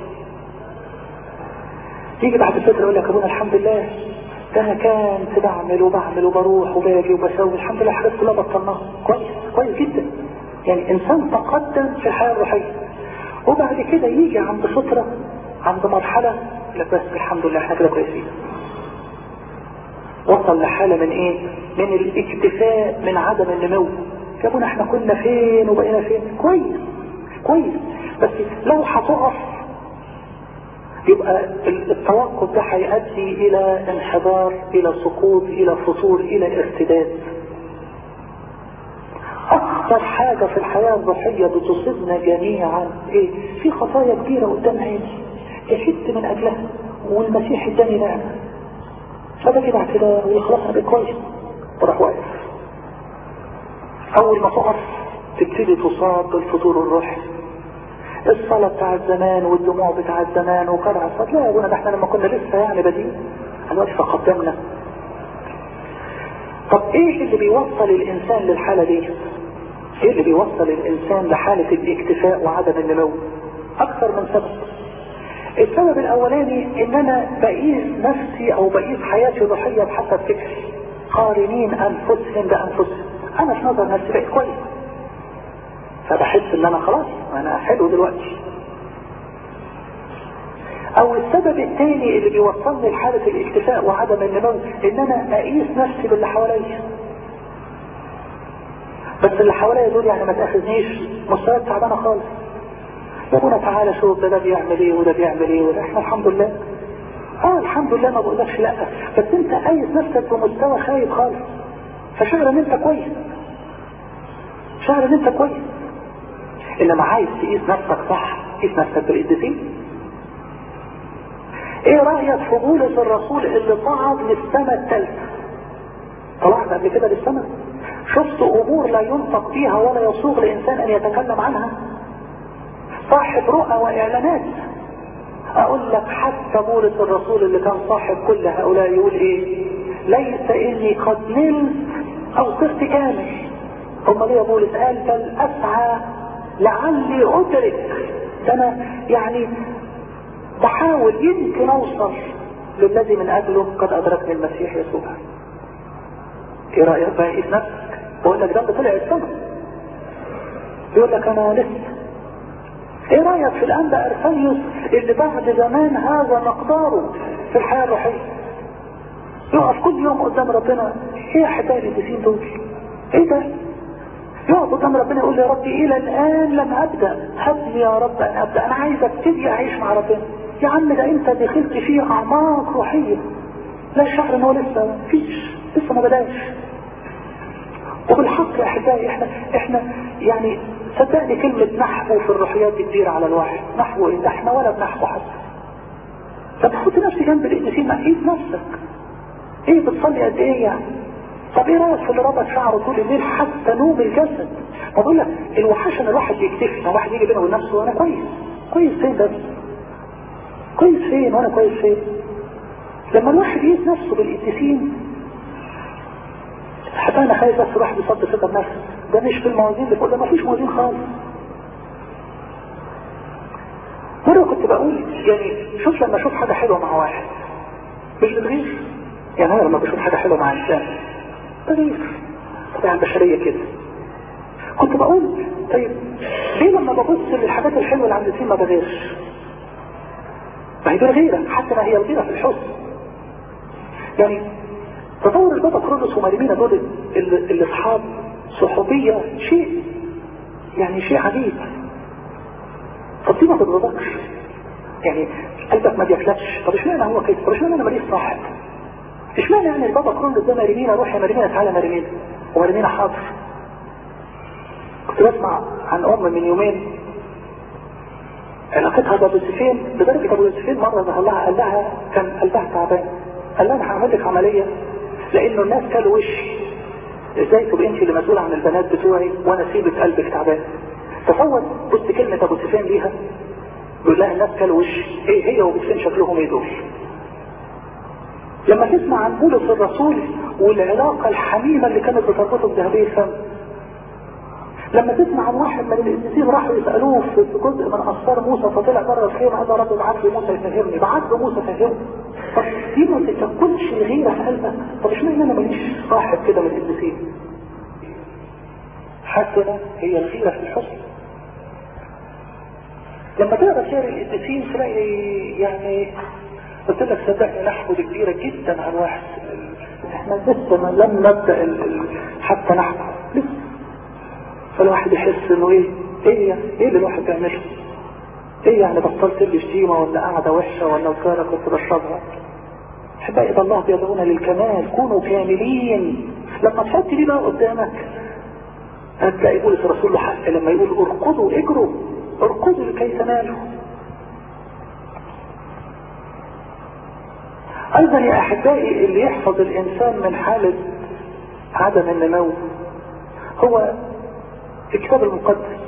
يجي بعد فترة يقول لك ابونا الحمد لله ده انا كنت بعمل وبعمل وبروح وباجي وبسوي الحمد لله حاجات كلها بطلناها كويس كويس جدا يعني انسان تقدم في الحياة الروحية وبعد كده يجي عند فترة عند مرحلة لك بس الحمد لله احنا كده كويسين وصل لحالة من ايه من الاكتفاء من عدم النمو يا ابونا احنا كنا فين وبقينا فين كويس كويس بس لو هتقف يبقى التوقف ده هيؤدي الى انحدار الى سقوط الى فتور الى ارتداد اكثر حاجة في الحياة الروحية بتصيبنا جميعا ايه في خطايا كبيرة قدام عيني جهدت من اجلها والمسيح اداني نعمة فبجي بعد كده يقول خلاص انا بقيت كويس وراح واقف اول ما تقف تبتدي تصاب بالفتور الروحي الصلاة بتاعت زمان والدموع بتاعت زمان وكرع الصلاة لا يا ابونا ده احنا لما كنا لسه يعني بادئين الوقت فقدمنا طب ايه اللي بيوصل الانسان للحالة دي ايه اللي بيوصل الانسان لحالة الاكتفاء وعدم النمو اكثر من سبب السبب الاولاني ان انا بقيس نفسي او بقيس حياتي الروحية بحسب فكري قارنين انفسهم بانفسهم انا في نظر نفسي بقيت كويس فبحس ان انا خلاص انا حلو دلوقتي او السبب الثاني اللي بيوصلني لحالة الاكتفاء وعدم النمو ان انا اقيس نفسي باللي حواليا بس اللي حواليا دول يعني ما تاخذنيش مستويات تعبانه خالص يا ابونا تعالى شوف ده ده بيعمل ايه وده بيعمل ايه وده احنا الحمد لله اه الحمد لله ما بقولكش لا بس انت قايس نفسك بمستوى خايب خالص فشعر ان انت كويس شعر ان انت كويس انما عايز تقيس نفسك صح قيس نفسك بالقدسين ايه رأيك في بولس الرسول اللي صعد للسماء الثالثة طلعت قبل كده للسماء شفت امور لا ينطق فيها ولا يصوغ لانسان ان يتكلم عنها صاحب رؤى واعلانات اقول لك حتى بولس الرسول اللي كان صاحب كل هؤلاء يقول ايه ليس اني قد نلت او صرت كامل امال يا بولس قال بل اسعى لعلي ادرك ده انا يعني بحاول يمكن اوصل للذي من اجله قد ادركني المسيح يسوع ايه رايك بقى ايه نفسك بقول لك ده طلع السماء يقول لك انا لسه ايه رايك في الانبا ارسانيوس اللي بعد زمان هذا مقداره في الحياه الروحيه يقف كل يوم قدام ربنا ايه يا احبائي القديسين دول ايه ده يقف قدام ربنا يقول يا ربي الى الان لم ابدا هب لي يا رب ان ابدا انا عايز ابتدي اعيش مع ربنا يا عم ده انت دخلت فيه اعماق روحيه لا شعر ان هو لسه فيش لسه ما بداش وبالحق يا احبائي احنا احنا يعني صدقني كلمة نحو في الروحيات كتير على الواحد نحو ايه ده احنا ولا بنحو حتى طب حط نفسي جنب القديسين ما ايد نفسك ايه بتصلي قد ايه يعني طب ايه رايك في اللي ربط شعره طول الليل حتى نوم الجسد ما بقول لك الوحش ان الواحد يكتفي ان الواحد يجي بينه وبين نفسه وانا كويس كويس فين بس كويس فين وانا كويس فين لما الواحد يقيس نفسه بالقديسين حتى انا خايف بس الواحد يصد ثقه بنفسه ده مش في الموازين اللي فوق ده ما فيش موازين خالص مرة كنت بقول يعني شوف لما اشوف حاجة حلوة مع واحد مش بتغير يعني انا لما بشوف حاجة حلوة مع انسان بغير طبيعة البشرية كده كنت بقول طيب ليه لما ببص للحاجات الحلوة اللي عند الانسان ما بغيرش ما هي دي الغيرة حتى ما هي الغيرة في الحسن يعني تصور البابا كرولوس وماريمينا دول اللي اصحاب صحوبية شيء يعني شيء عجيب طب دي ما تتغضبش يعني قلبك ما بيفلتش طب اشمعنى هو كده طب اشمعنى انا ماليش صاحب اشمعنى يعني البابا كرولوس ده ماريمينا روح يا ماريمينا تعالى ماريمينا وماريمينا حاضر كنت بسمع عن ام من يومين علاقتها بابوسفين لدرجة ابو يوسفين مرة ظهر لها قال لها كان قلبها تعبان قال لها انا هعمل لك عملية لانه الناس كانوا وشي ازاي تبقى انت اللي مسؤولة عن البنات بتوعي وانا سيبك قلبك تعبان تصور بص كلمة ابو سفيان ليها بيقول لها الناس كانوا وشي ايه هي وابو سفيان شكلهم ايه دول لما تسمع عن بولس الرسول والعلاقة الحميمة اللي كانت بتربطه بذهبية الفم لما تسمع عن واحد من القديسين راحوا يسألوه في جزء من أسفار موسى فطلع بره الخيمة قال له رب ابعت لي موسى يفهمني بعت له موسى فهمني طب دي ما تتكلش الغيرة في قلبك طب اشمعنى انا ماليش صاحب كده من القديسين حسنا هي الغيرة في الحسن لما تقرا سير القديسين تلاقي يعني قلت لك صدقني نحو دي كبيرة جدا عن واحد احنا لسه ما لم نبدأ ال ال حتى نحو لسه فالواحد يحس انه ايه ايه ايه اللي الواحد بيعمله ايه يعني بطلت لي شتيمه ولا قاعده وحشه ولا وكاله كنت بشربها احبائي الله بيدعونا للكمال كونوا كاملين لما تحط دي بقى قدامك هتلاقي بولس الرسول له حق لما يقول اركضوا اجروا اركضوا لكي تنالوا ايضا يا احبائي اللي يحفظ الانسان من حالة عدم النمو هو الكتاب المقدس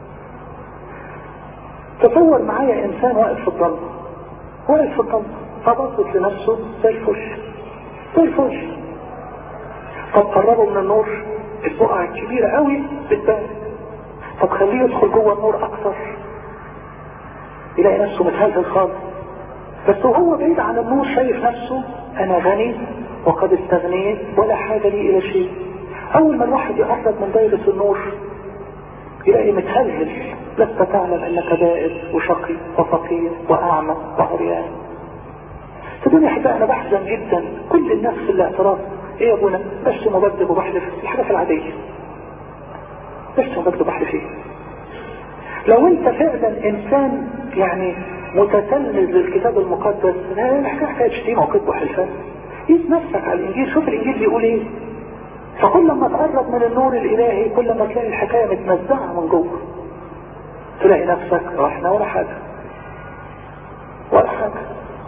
تصور معايا انسان واقف في الضلمة واقف في الضلمة فبصت لنفسه زي الفل زي الفل طب قربوا من النور البقعة الكبيرة قوي بتبان طب خليه يدخل جوه النور اكثر يلاقي نفسه متهزل خالص بس وهو بعيد عن النور شايف نفسه انا غني وقد استغنيت ولا حاجة لي الى شيء اول ما الواحد يقرب من دايرة النور يلاقي متهلهل لست تعلم انك بائد وشقي وفقير واعمى وعريان صدقني يا احبائي انا بحزن جدا كل الناس في الاعتراف ايه يا ابونا بشتم وبكذب وبحلف الحاجات العادية بشتم وبكذب وبحلف ايه لو انت فعلا انسان يعني متتلمذ للكتاب المقدس لا حكاية شتيمة وكذب وحلفان قيس نفسك على الانجيل شوف الانجيل بيقول ايه فكل ما تقرب من النور الالهي كل ما تلاقي الحكاية متمزعة من جوه تلاقي نفسك احنا ولا حاجة ولا حاجة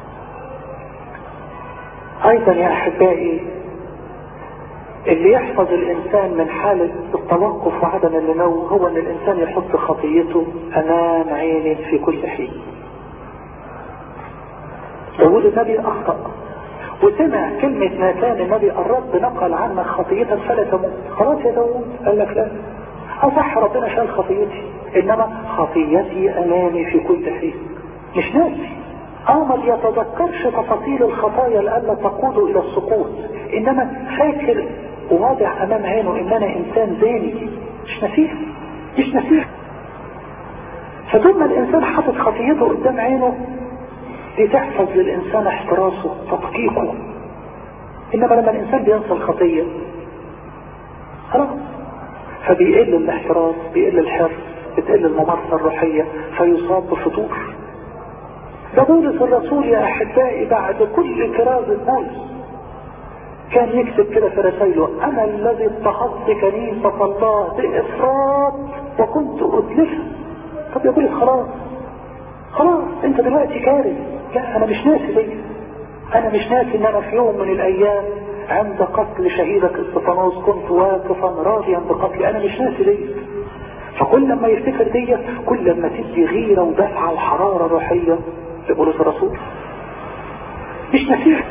ايضا يا احبائي اللي يحفظ الانسان من حالة التوقف وعدم النمو هو ان الانسان يحط خطيته امام عينه في كل حين داود النبي اخطأ وسمع كلمة ناتان النبي الرب نقل عنك خطيتك فلا تموت خلاص يا داوود قال لك لا أصح ربنا شال خطيتي إنما خطيتي أمامي في كل حين مش ناسي اه ما بيتذكرش تفاصيل الخطايا لألا تقود إلى السقوط إنما فاكر وواضع أمام عينه إن أنا إنسان زاني مش نسيها مش نسيها فطول ما الإنسان حاطط خطيته قدام عينه دي تحفظ للإنسان احتراسه تدقيقه إنما لما الإنسان بينسى الخطية خلاص فبيقل الاحتراس بيقل الحرص بتقل الممارسة الروحية فيصاب بفتور ده بولس الرسول يا أحبائي بعد كل كرازة بولس كان يكتب كده في رسائله أنا الذي اضطهدت كنيسة الله بإفراط وكنت أتلفها طب يا بولس خلاص خلاص انت دلوقتي كارث لا انا مش ناسي دي انا مش ناسي ان انا في يوم من الايام عند قتل شهيدك استفانوس كنت واقفا راضيا بقتلي انا مش ناسي دي فكل لما يفتكر دي كل لما تدي غيرة ودفعة وحرارة روحية لبولس الرسول مش ناسيه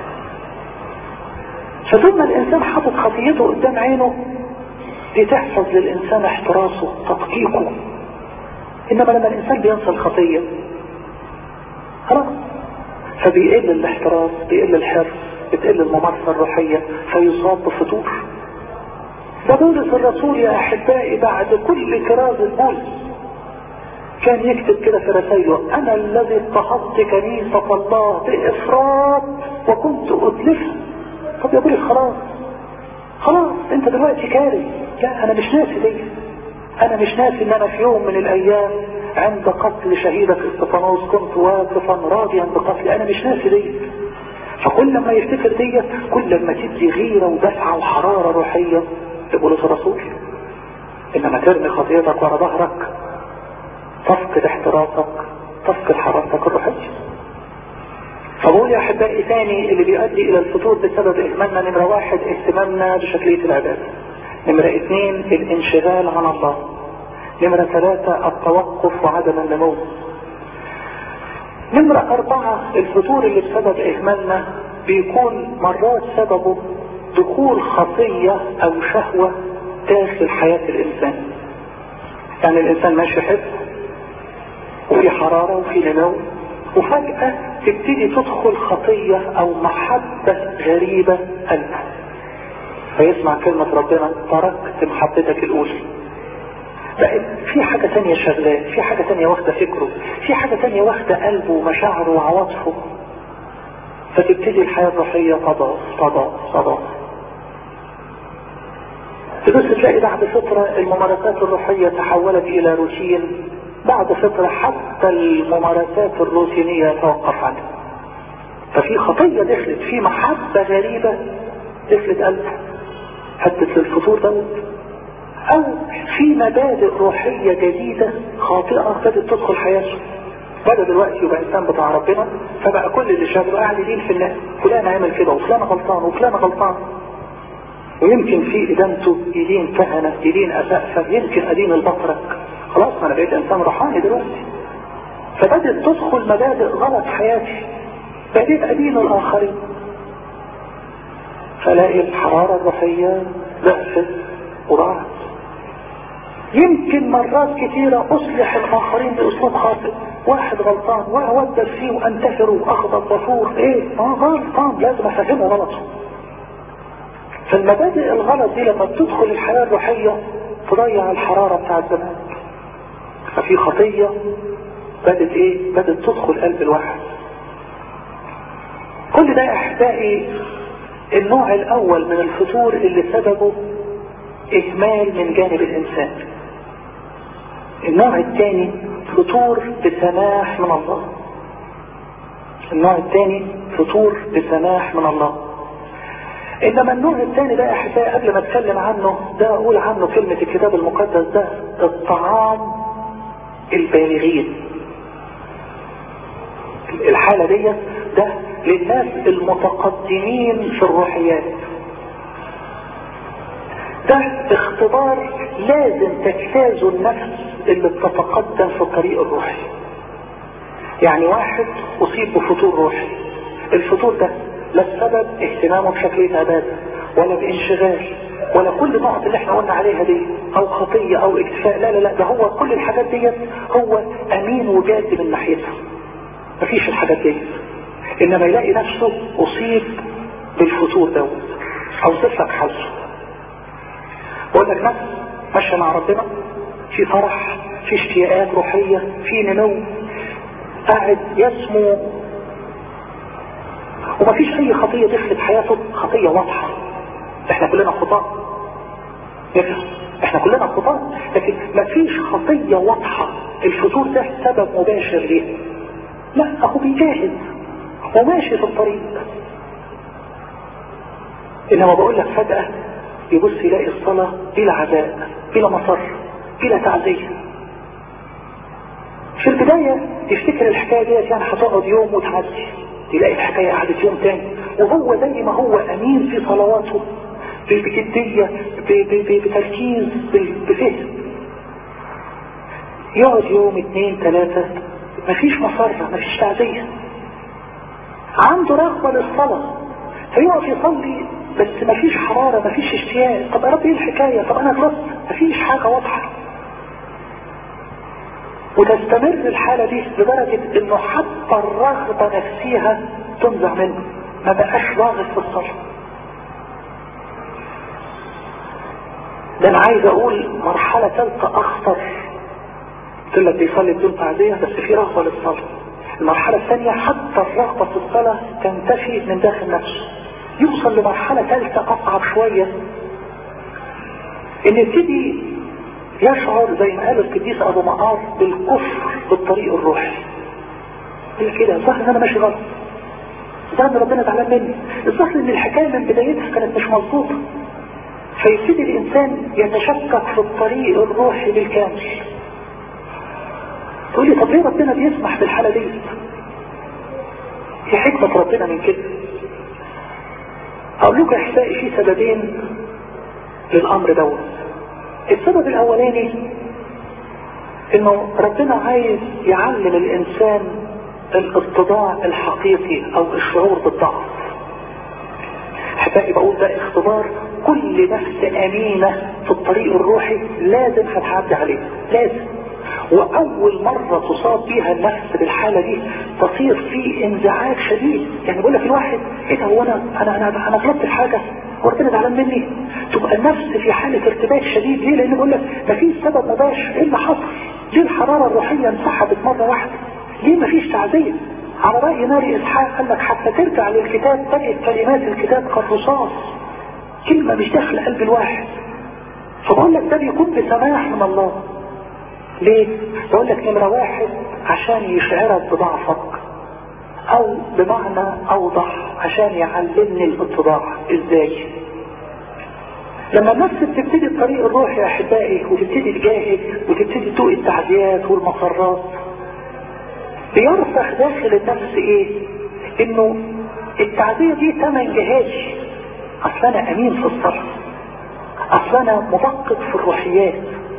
فطول ما الانسان حاطط خطيته قدام عينه دي تحفظ للانسان احتراسه تدقيقه انما لما الانسان بينسى الخطية خلاص فبيقل الاحتراس بيقل الحرص بتقل الممارسة الروحية فيصاب بفتور ده بولس الرسول يا احبائي بعد كل كرازة بولس كان يكتب كده في رسائله انا الذي اضطهدت كنيسة الله بافراط وكنت اتلفها طب يا بولس خلاص خلاص انت دلوقتي كارث لا انا مش ناسي دي انا مش ناسي ان انا في يوم من الايام عند قتل شهيدك استفانوس كنت واقفا راضيا بقتلي انا مش ناسي دي فكل لما يفتكر دي كل لما تدي غيرة ودفعة وحرارة روحية لبولس الرسول انما ترمي خطيتك ورا ظهرك تفقد احتراسك تفقد حرارتك الروحية فبقول يا احبائي ثاني اللي بيؤدي الى الفتور بسبب اهمالنا نمرة واحد اهتمامنا بشكلية العبادة نمرة اثنين الانشغال عن الله نمرة ثلاثة التوقف وعدم النمو نمرة أربعة الفتور اللي بسبب إهمالنا بيكون مرات سببه دخول خطية أو شهوة داخل حياة الإنسان يعني الإنسان ماشي حب وفي حرارة وفي نمو وفجأة تبتدي تدخل خطية أو محبة غريبة قلبه فيسمع كلمة ربنا تركت محبتك الأولى بقت في حاجة تانية شغلاه في حاجة تانية واخدة فكره في حاجة تانية واخدة قلبه ومشاعره وعواطفه فتبتدي الحياة الروحية تضاف تضاف تضاف تبص تلاقي بعد فترة الممارسات الروحية تحولت إلى روتين بعد فترة حتى الممارسات الروتينية توقف عنها ففي خطية دخلت في محبة غريبة دخلت قلبه هدت للفطور دوت او في مبادئ روحية جديدة خاطئة بدأت تدخل حياته بدأ دلوقتي يبقى انسان بتاع ربنا فبقى كل اللي شافه قاعد يدين في الناس فلان عمل كده وفلان غلطان وفلان غلطان ويمكن في ادانته يدين كهنة يدين اسقفة يمكن ادين البطرك خلاص ما انا بقيت انسان روحاني دلوقتي فبدأت تدخل مبادئ غلط حياتي بديت ادين الاخرين فلاقي الحرارة الروحية ضعفت وضاعت يمكن مرات كثيرة أصلح الآخرين بأسلوب خاطئ واحد غلطان وأودل فيه وأنتهره وأخضر وفور إيه آه غلطان لازم أفهمه غلطه فالمبادئ الغلط دي لما بتدخل الحياة الروحية تضيع الحرارة بتاع الزمان ففي خطية بدت إيه بدت تدخل قلب الواحد كل ده أحبائي النوع الأول من الفتور اللي سببه إهمال من جانب الإنسان النوع الثاني فطور بسماح من الله النوع الثاني فطور بسماح من الله انما النوع الثاني ده احبائي قبل ما اتكلم عنه ده اقول عنه كلمة الكتاب المقدس ده الطعام البالغين الحالة دي ده للناس المتقدمين في الروحيات ده اختبار لازم تجتازه النفس اللي بتتقدم في الطريق الروحي يعني واحد اصيب بفتور روحي الفتور ده لا السبب اهتمامه بشكلية عبادة ولا بانشغال ولا كل النقط اللي احنا قلنا عليها دي او خطية او اكتفاء لا لا لا ده هو كل الحاجات دي هو امين وجاد من ناحيتها مفيش الحاجات دي انما يلاقي نفسه اصيب بالفتور دوت اوصف لك حظه بقول لك نفس ماشيه مع ربنا في فرح في اشتياقات روحية في نمو قاعد يسمو ومفيش اي خطية دخلت حياته خطية واضحة احنا كلنا خطاة نفهم احنا كلنا خطاة لكن مفيش خطية واضحة الفتور ده سبب مباشر ليه لا اهو بيجاهد وماشي في الطريق انما بقول لك فجأة يبص يلاقي الصلاة بلا عزاء بلا مصر بلا تعزية في البداية يفتكر الحكاية ديت يعني هتقعد يوم وتعدي تلاقي الحكاية قعدت يوم تاني وهو زي ما هو امين في صلواته بجدية بتركيز بفهم يقعد يوم اتنين تلاتة مفيش مصرة مفيش تعزية عنده رغبة للصلاة فيقف يصلي بس مفيش حرارة مفيش اشتياق طب يا رب ايه الحكاية طب انا خلصت مفيش حاجة واضحة وتستمر الحالة دي لدرجة انه حتى الرغبة نفسها تنزع منه ما بقاش راغب في الصلاة ده انا عايز اقول مرحلة ثالثة اخطر قلت لك بيصلي بدون تعزية بس في رغبة للصلاة المرحلة الثانية حتى الرغبة في الصلاة تنتفي من داخل نفسه يوصل لمرحلة ثالثة اصعب شوية ان يبتدي يشعر زي ما قال القديس ابو مقار بالكفر بالطريق الروحي يقول كده الظاهر ان انا ماشي غلط الظاهر ان ربنا زعلان مني الظاهر ان الحكايه من بدايتها كانت مش مظبوطه فيبتدي الانسان يتشكك في الطريق الروحي بالكامل تقول لي طب ليه ربنا بيسمح بالحاله دي في حكمه ربنا من كده اقول لكم احبائي في سببين للامر دوت السبب الاولاني انه ربنا عايز يعلم الانسان الاتضاع الحقيقي او الشعور بالضعف احبائي بقول ده اختبار كل نفس امينة في الطريق الروحي لازم هتعدي عليه لازم واول مرة تصاب بيها النفس بالحالة دي تصير في انزعاج شديد يعني بقول لك الواحد ايه ده هو انا انا انا انا غلطت في حاجة وربنا زعلان مني تبقى النفس في حالة ارتباك شديد ليه لان بقول لك مفيش سبب مباشر ايه اللي حصل ليه الحرارة الروحية انسحبت مرة واحدة ليه مفيش تعزية على رأي ناري اسحاق قال لك حتى ترجع للكتاب تجد كلمات الكتاب كالرصاص كلمة مش داخل قلب الواحد فبقول لك ده بيكون بسماح من الله ليه؟ بقول لك نمرة واحد عشان يشعرك بضعفك او بمعنى اوضح عشان يعلمني الاتضاع ازاي لما النفس بتبتدي الطريق الروحي يا احبائي وتبتدي تجاهد وتبتدي تدوق التعزيات والمسرات بيرسخ داخل النفس ايه انه التعزية دي تمن جهازي اصل انا امين في الصلاة اصل انا مدقق في الروحيات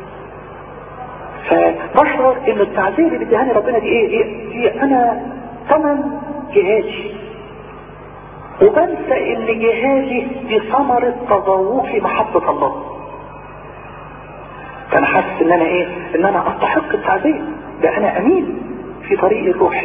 فبشعر ان التعزية اللي بديهاني ربنا دي ايه دي, دي انا تمن جهازي وبنسى ان جهازي دي ثمرة تذوقي محبة الله فانا حاسس ان انا ايه ان انا استحق التعزية ده انا امين في طريق الروحي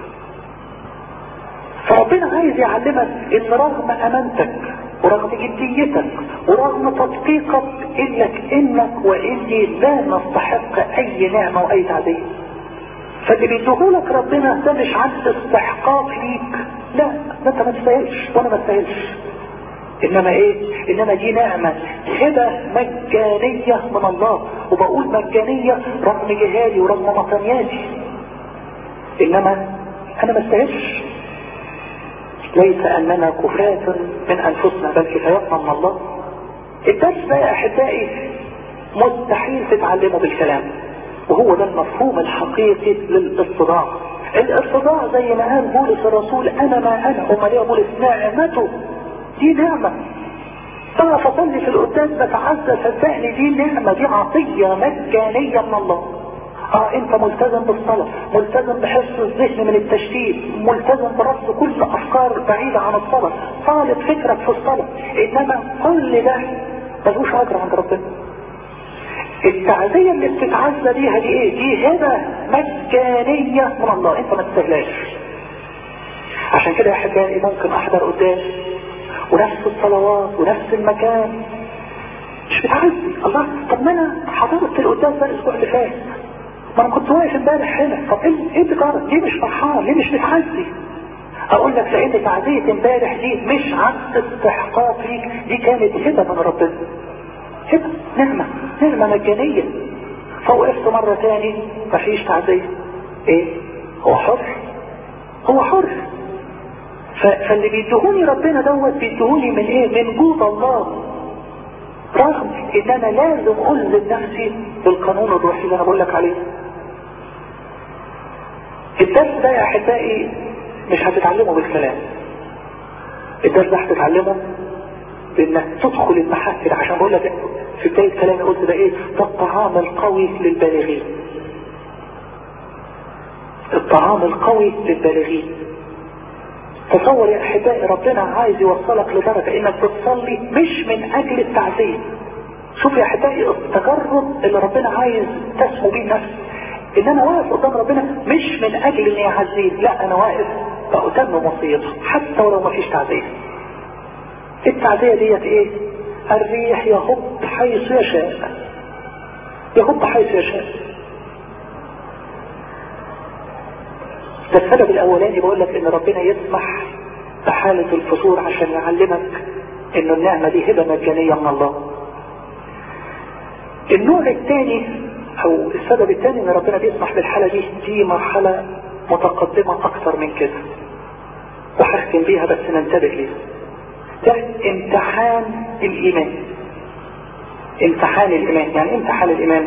فربنا عايز يعلمك ان رغم امانتك ورغم جديتك ورغم تدقيقك انك انك واني لا نستحق اي نعمة واي تعزية فاللي بيديهولك ربنا ده مش عن استحقاق ليك لا ده انت ما تستاهلش وانا ما استاهلش انما ايه انما دي نعمة هبة مجانية من الله وبقول مجانية رغم جهادي ورغم مطنياتي انما انا ما استاهلش ليس اننا كفاة من انفسنا بل كفايتنا من الله الدرس ده يا احبائي مستحيل تتعلمه بالكلام وهو ده المفهوم الحقيقي للاتضاع الاتضاع زي ما قال بولس الرسول انا ما انا امال يا بولس نعمته دي نعمة بعرف اصلي في القداس بتعزى صدقني دي نعمة دي عطية مجانية من الله اه انت ملتزم بالصلاة ملتزم بحفظ الذهن من التشتيت ملتزم برفض كل افكار بعيدة عن الصلاة طالب فكرك في الصلاة انما كل ده ملوش اجر عند ربنا التعزية اللي بتتعزى بيها دي ايه دي هبة مجانية من الله انت ما تستهلاش عشان كده يا احبائي ممكن احضر قدام ونفس الصلوات ونفس المكان مش بتعزي الله طب ما انا حضرت القداس ده الاسبوع اللي فات ما انا كنت واقف امبارح هنا طب ايه ايه اللي جرى ليه مش فرحان ليه مش بتعزي اقول لك لان تعزية امبارح دي مش عن استحقاق ليك دي كانت هبة من ربنا هبة نعمة نعمة مجانية فوقفت مرة تاني مفيش تعزية ايه هو حر هو حر فاللي بيدهوني ربنا دوت بيدهوني من ايه من جود الله رغم ان انا لازم الزم نفسي بالقانون الروحي اللي انا بقول لك عليه الدرس ده يا احبائي مش هتتعلمه بالكلام الدرس ده هتتعلمه بانك تدخل المحافل عشان بقول لك في بداية كلامي قلت ده ايه ده الطعام القوي للبالغين الطعام القوي للبالغين تصور يا احبائي ربنا عايز يوصلك لدرجة انك بتصلي مش من اجل التعزية شوف يا احبائي التجرب اللي ربنا عايز تسمو بيه نفسك ان انا واقف قدام ربنا مش من اجل اني اعزيه لا انا واقف بأتم وصيته حتى ولو ما فيش تعزية التعزية ديت ايه الريح يهب حيث يشاء يهب حيث يشاء ده السبب الاولاني بقول لك ان ربنا يسمح بحالة الفطور عشان يعلمك ان النعمة دي هبة مجانية من الله النوع الثاني او السبب الثاني ان ربنا بيسمح بالحالة دي دي مرحلة متقدمة اكثر من كده وهختم بيها بس ننتبه ليها ده امتحان الايمان امتحان الايمان يعني امتحان الايمان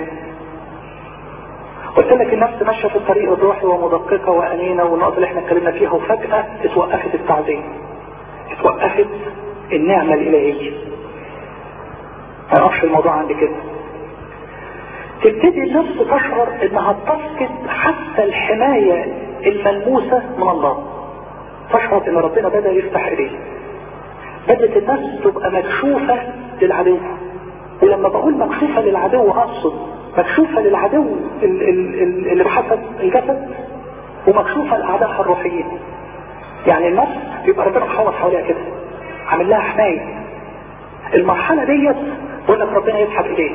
قلت لك النفس ماشيه في الطريق الروحي ومدققه وامينه والنقطه اللي احنا اتكلمنا فيها وفجاه اتوقفت التعظيم اتوقفت النعمه الالهيه ما يقفش الموضوع عند كده تبتدي النفس تشعر انها تفقد حتى الحمايه الملموسه من الله تشعر ان ربنا بدا يفتح ايديه بدأت النفس تبقى مكشوفة للعدو ولما بقول مكشوفة للعدو أقصد مكشوفة للعدو اللي بحسب الجسد ومكشوفة لأعدائها الروحيين يعني النفس بيبقى ربنا محوط حواليها كده عامل لها حماية المرحلة ديت بقول لك ربنا يسحب ايديه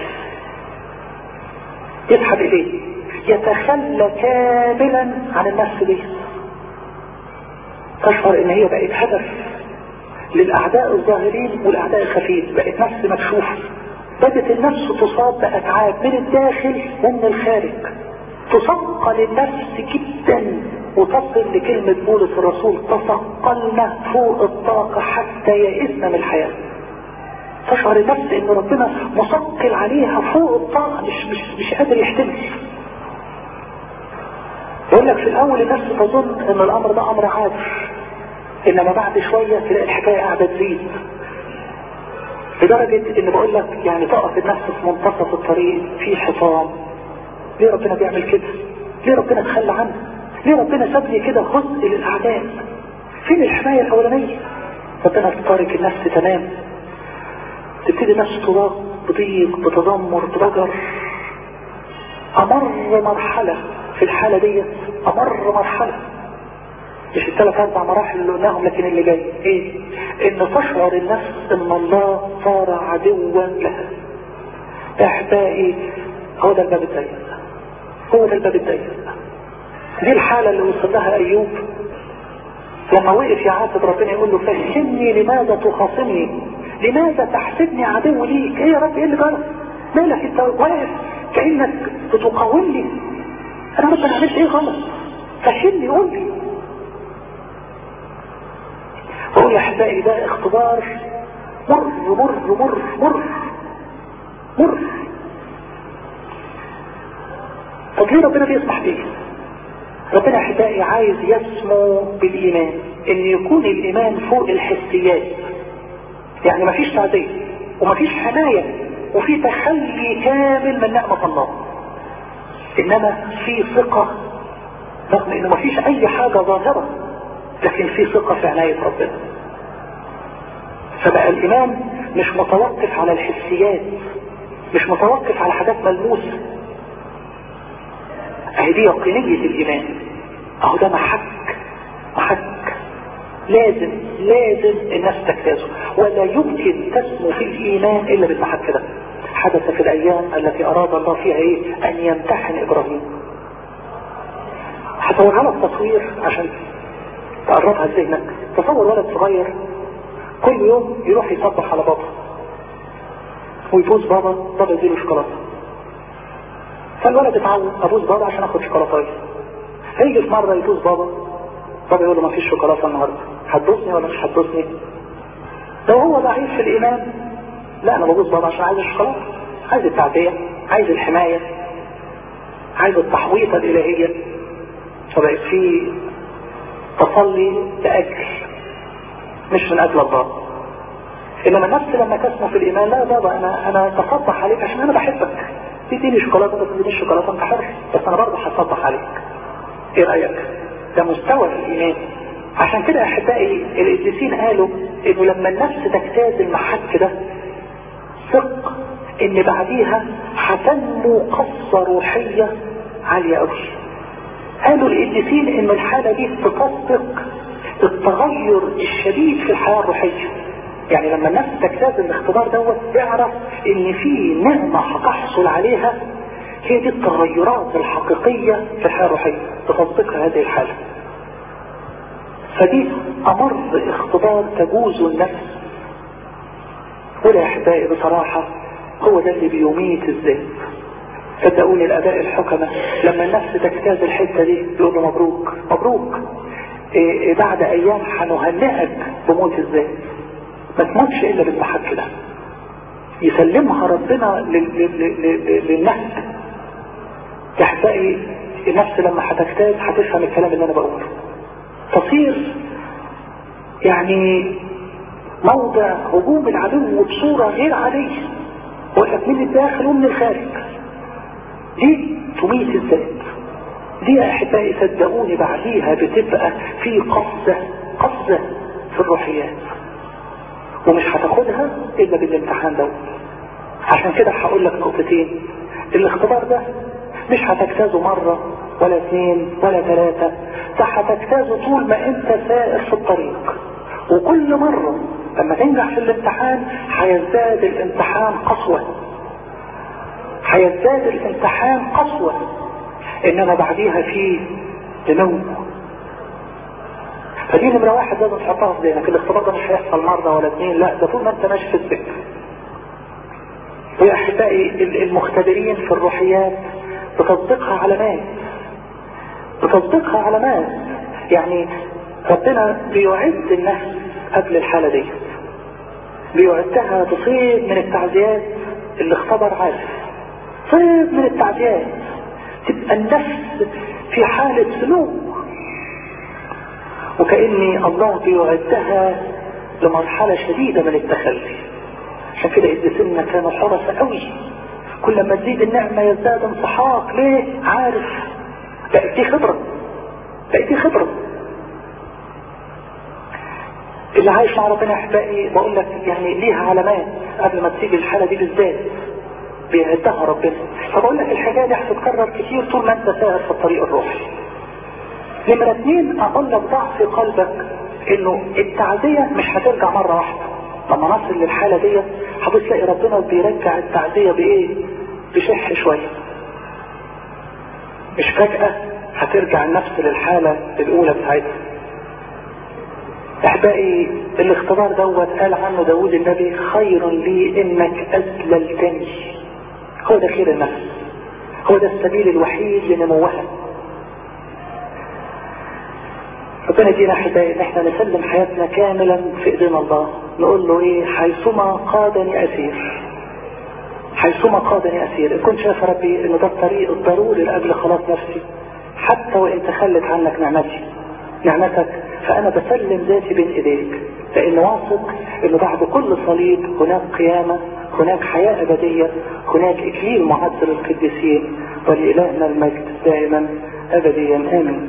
يسحب ايديه يتخلى كاملا عن النفس دي تشعر ان هي بقت هدف للأعداء الظاهرين والأعداء الخفيين بقت نفس مكشوفة بدت النفس تصاب بأتعاب من الداخل ومن الخارج تثقل النفس جدا وتصل لكلمة بولس الرسول تثقلنا فوق الطاقة حتى يئسنا من الحياة تشعر النفس ان ربنا مثقل عليها فوق الطاقة مش, مش, مش قادر يحتمل يقول لك في الاول النفس تظن ان الامر ده امر عادي انما بعد شوية تلاقي الحكاية قاعدة تزيد لدرجة ان بقول لك يعني تقف النفس في منتصف الطريق في حصان ليه ربنا بيعمل كده ليه ربنا تخلى عنه ليه ربنا سابني كده خزء للاعداء فين الحماية الاولانية ربنا تتارك النفس تمام تبتدي النفس تضاق بضيق بتذمر بضجر امر مرحلة في الحالة دي امر مرحلة مش الثلاث اربع مراحل اللي قلناهم لكن اللي جاي ايه ان تشعر النفس ان الله صار عدوا لها احبائي هو ده الباب الضيق هو ده الباب الضيق دي الحالة اللي وصل لها ايوب لما وقف يعاتب ربنا يقول له فهمني لماذا تخاصمني لماذا تحسبني عدو ليك ايه يا رب ايه اللي جرى مالك انت واقف كانك بتقاومني انا رب انا عملت ايه غلط فهمني قول لي بقول يا احبائي ده اختبار مر مر مر مر مر طب ليه ربنا بيسمح بيه ربنا احبائي عايز يسمو بالايمان ان يكون الايمان فوق الحسيات يعني مفيش تعذيب ومفيش حماية وفي تخلي كامل من نعمة الله انما في ثقة رغم انه مفيش اي حاجة ظاهرة لكن في ثقة في عناية ربنا فبقى الايمان مش متوقف على الحسيات مش متوقف على حاجات ملموسة اهي دي يقينية الايمان اهو ده محك محك لازم لازم الناس تجتازه ولا يمكن تسمو في الايمان الا بالمحك ده حدث في الايام التي اراد الله فيها ايه ان يمتحن ابراهيم هصورها لك تصوير عشان تقربها لذهنك تصور ولد صغير كل يوم يروح يصبح على بابا ويبوس بابا بابا يديله شوكولاته فالولد اتعود ابوس بابا عشان اخد شوكولاته هيجي في مره يبوس بابا بابا يقول له ما فيش شوكولاته النهارده هتبوسني ولا مش هتبوسني لو هو ضعيف في الايمان لا انا ببوس بابا عشان عايز الشوكولاته عايز التعديه عايز الحمايه عايز التحويطه الالهيه فبقت في تصلي لاجل مش من اجل الله انما النفس لما تسمو في الايمان لا بابا انا انا تصبح عليك عشان انا بحبك تديني شوكولاته بس تديني شوكولاته انت حر بس انا برضه هصبح عليك ايه رايك ده مستوى في الايمان عشان كده احبائي القديسين قالوا انه لما النفس تجتاز المحك ده ثق ان بعديها هتنمو قصة روحية عالية قوي قالوا القديسين ان الحالة دي تطبق التغير الشديد في الحياة الروحية يعني لما النفس تجتاز الاختبار دوت اعرف ان في نعمة هتحصل عليها هي دي التغيرات الحقيقية في الحياة الروحية تطبقها هذه الحالة فدي امر اختبار تجوز النفس ولا احبائي بصراحة هو ده اللي بيميت الذات صدقوني الاباء الحكمة لما النفس تجتاز الحتة دي يقول له مبروك مبروك إيه إيه بعد ايام هنهنئك بموت الذات ما تموتش الا بالمحك ده يسلمها ربنا للنهج تحتاج النفس لما هتجتاز هتفهم الكلام اللي انا بقوله تصير يعني موضع هجوم العدو بصورة غير عادية وقف من الداخل ومن الخارج دي تميت الذات دي يا احبائي صدقوني بعديها بتبقى في قفزة قفزة في الروحيات ومش هتاخدها الا بالامتحان ده عشان كده هقول لك نقطتين الاختبار ده مش هتجتازه مرة ولا اثنين ولا ثلاثة ده هتجتازه طول ما انت سائر في الطريق وكل مرة لما تنجح في الامتحان هيزداد الامتحان قسوة هيزداد الامتحان قسوة انما بعديها فيه نمو فدي نمرة واحد لازم تحطها في ذهنك الاختبار ده مش هيحصل مرة ولا اثنين لا ده طول ما انت ماشي في السكة ويا احبائي المختبرين في الروحيات بتصديقها علامات بتصديقها علامات يعني ربنا بيعد النفس قبل الحالة دي بيعدها تصيب من التعزيات اللي اختبر عارف صيب من التعزيات تبقى النفس في حالة سلوك وكأن الله بيعدها لمرحلة شديدة من التخلي عشان كده الدسمنا كانوا حرصة قوي كل ما تزيد النعمة يزداد انصحاق ليه عارف بقت دي خبرة بقت دي خبرة اللي عايش مع ربنا احبائي بقول لك يعني ليها علامات قبل ما تيجي الحالة دي بالذات بيعدها ربنا فبقول لك الحاجة دي هتتكرر كتير طول ما انت ساهر في الطريق الروحي نمرة اتنين اقول لك ضع في قلبك انه التعزية مش هترجع مرة واحدة لما نصل للحالة دي هتبص تلاقي ربنا بيرجع التعزية بايه بشح شوية مش فجأة هترجع النفس للحالة الاولى بتاعتها احبائي الاختبار دوت قال عنه داود النبي خير لي انك اذللتني هو ده خير النفس هو ده السبيل الوحيد لنموها ربنا يدينا احبائي ان احنا نسلم حياتنا كاملا في ايدينا الله نقول له ايه حيثما قادني اسير حيثما قادني اسير ان كنت شايف ربي ان ده الطريق الضروري لاجل خلاص نفسي حتى وان تخلت عنك نعمتي نعمتك فانا بسلم ذاتي بين ايديك لان واثق ان بعد كل صليب هناك قيامة هناك حياة أبدية هناك إكليل معد للقديسين ولإلهنا المجد دائما أبديا آمين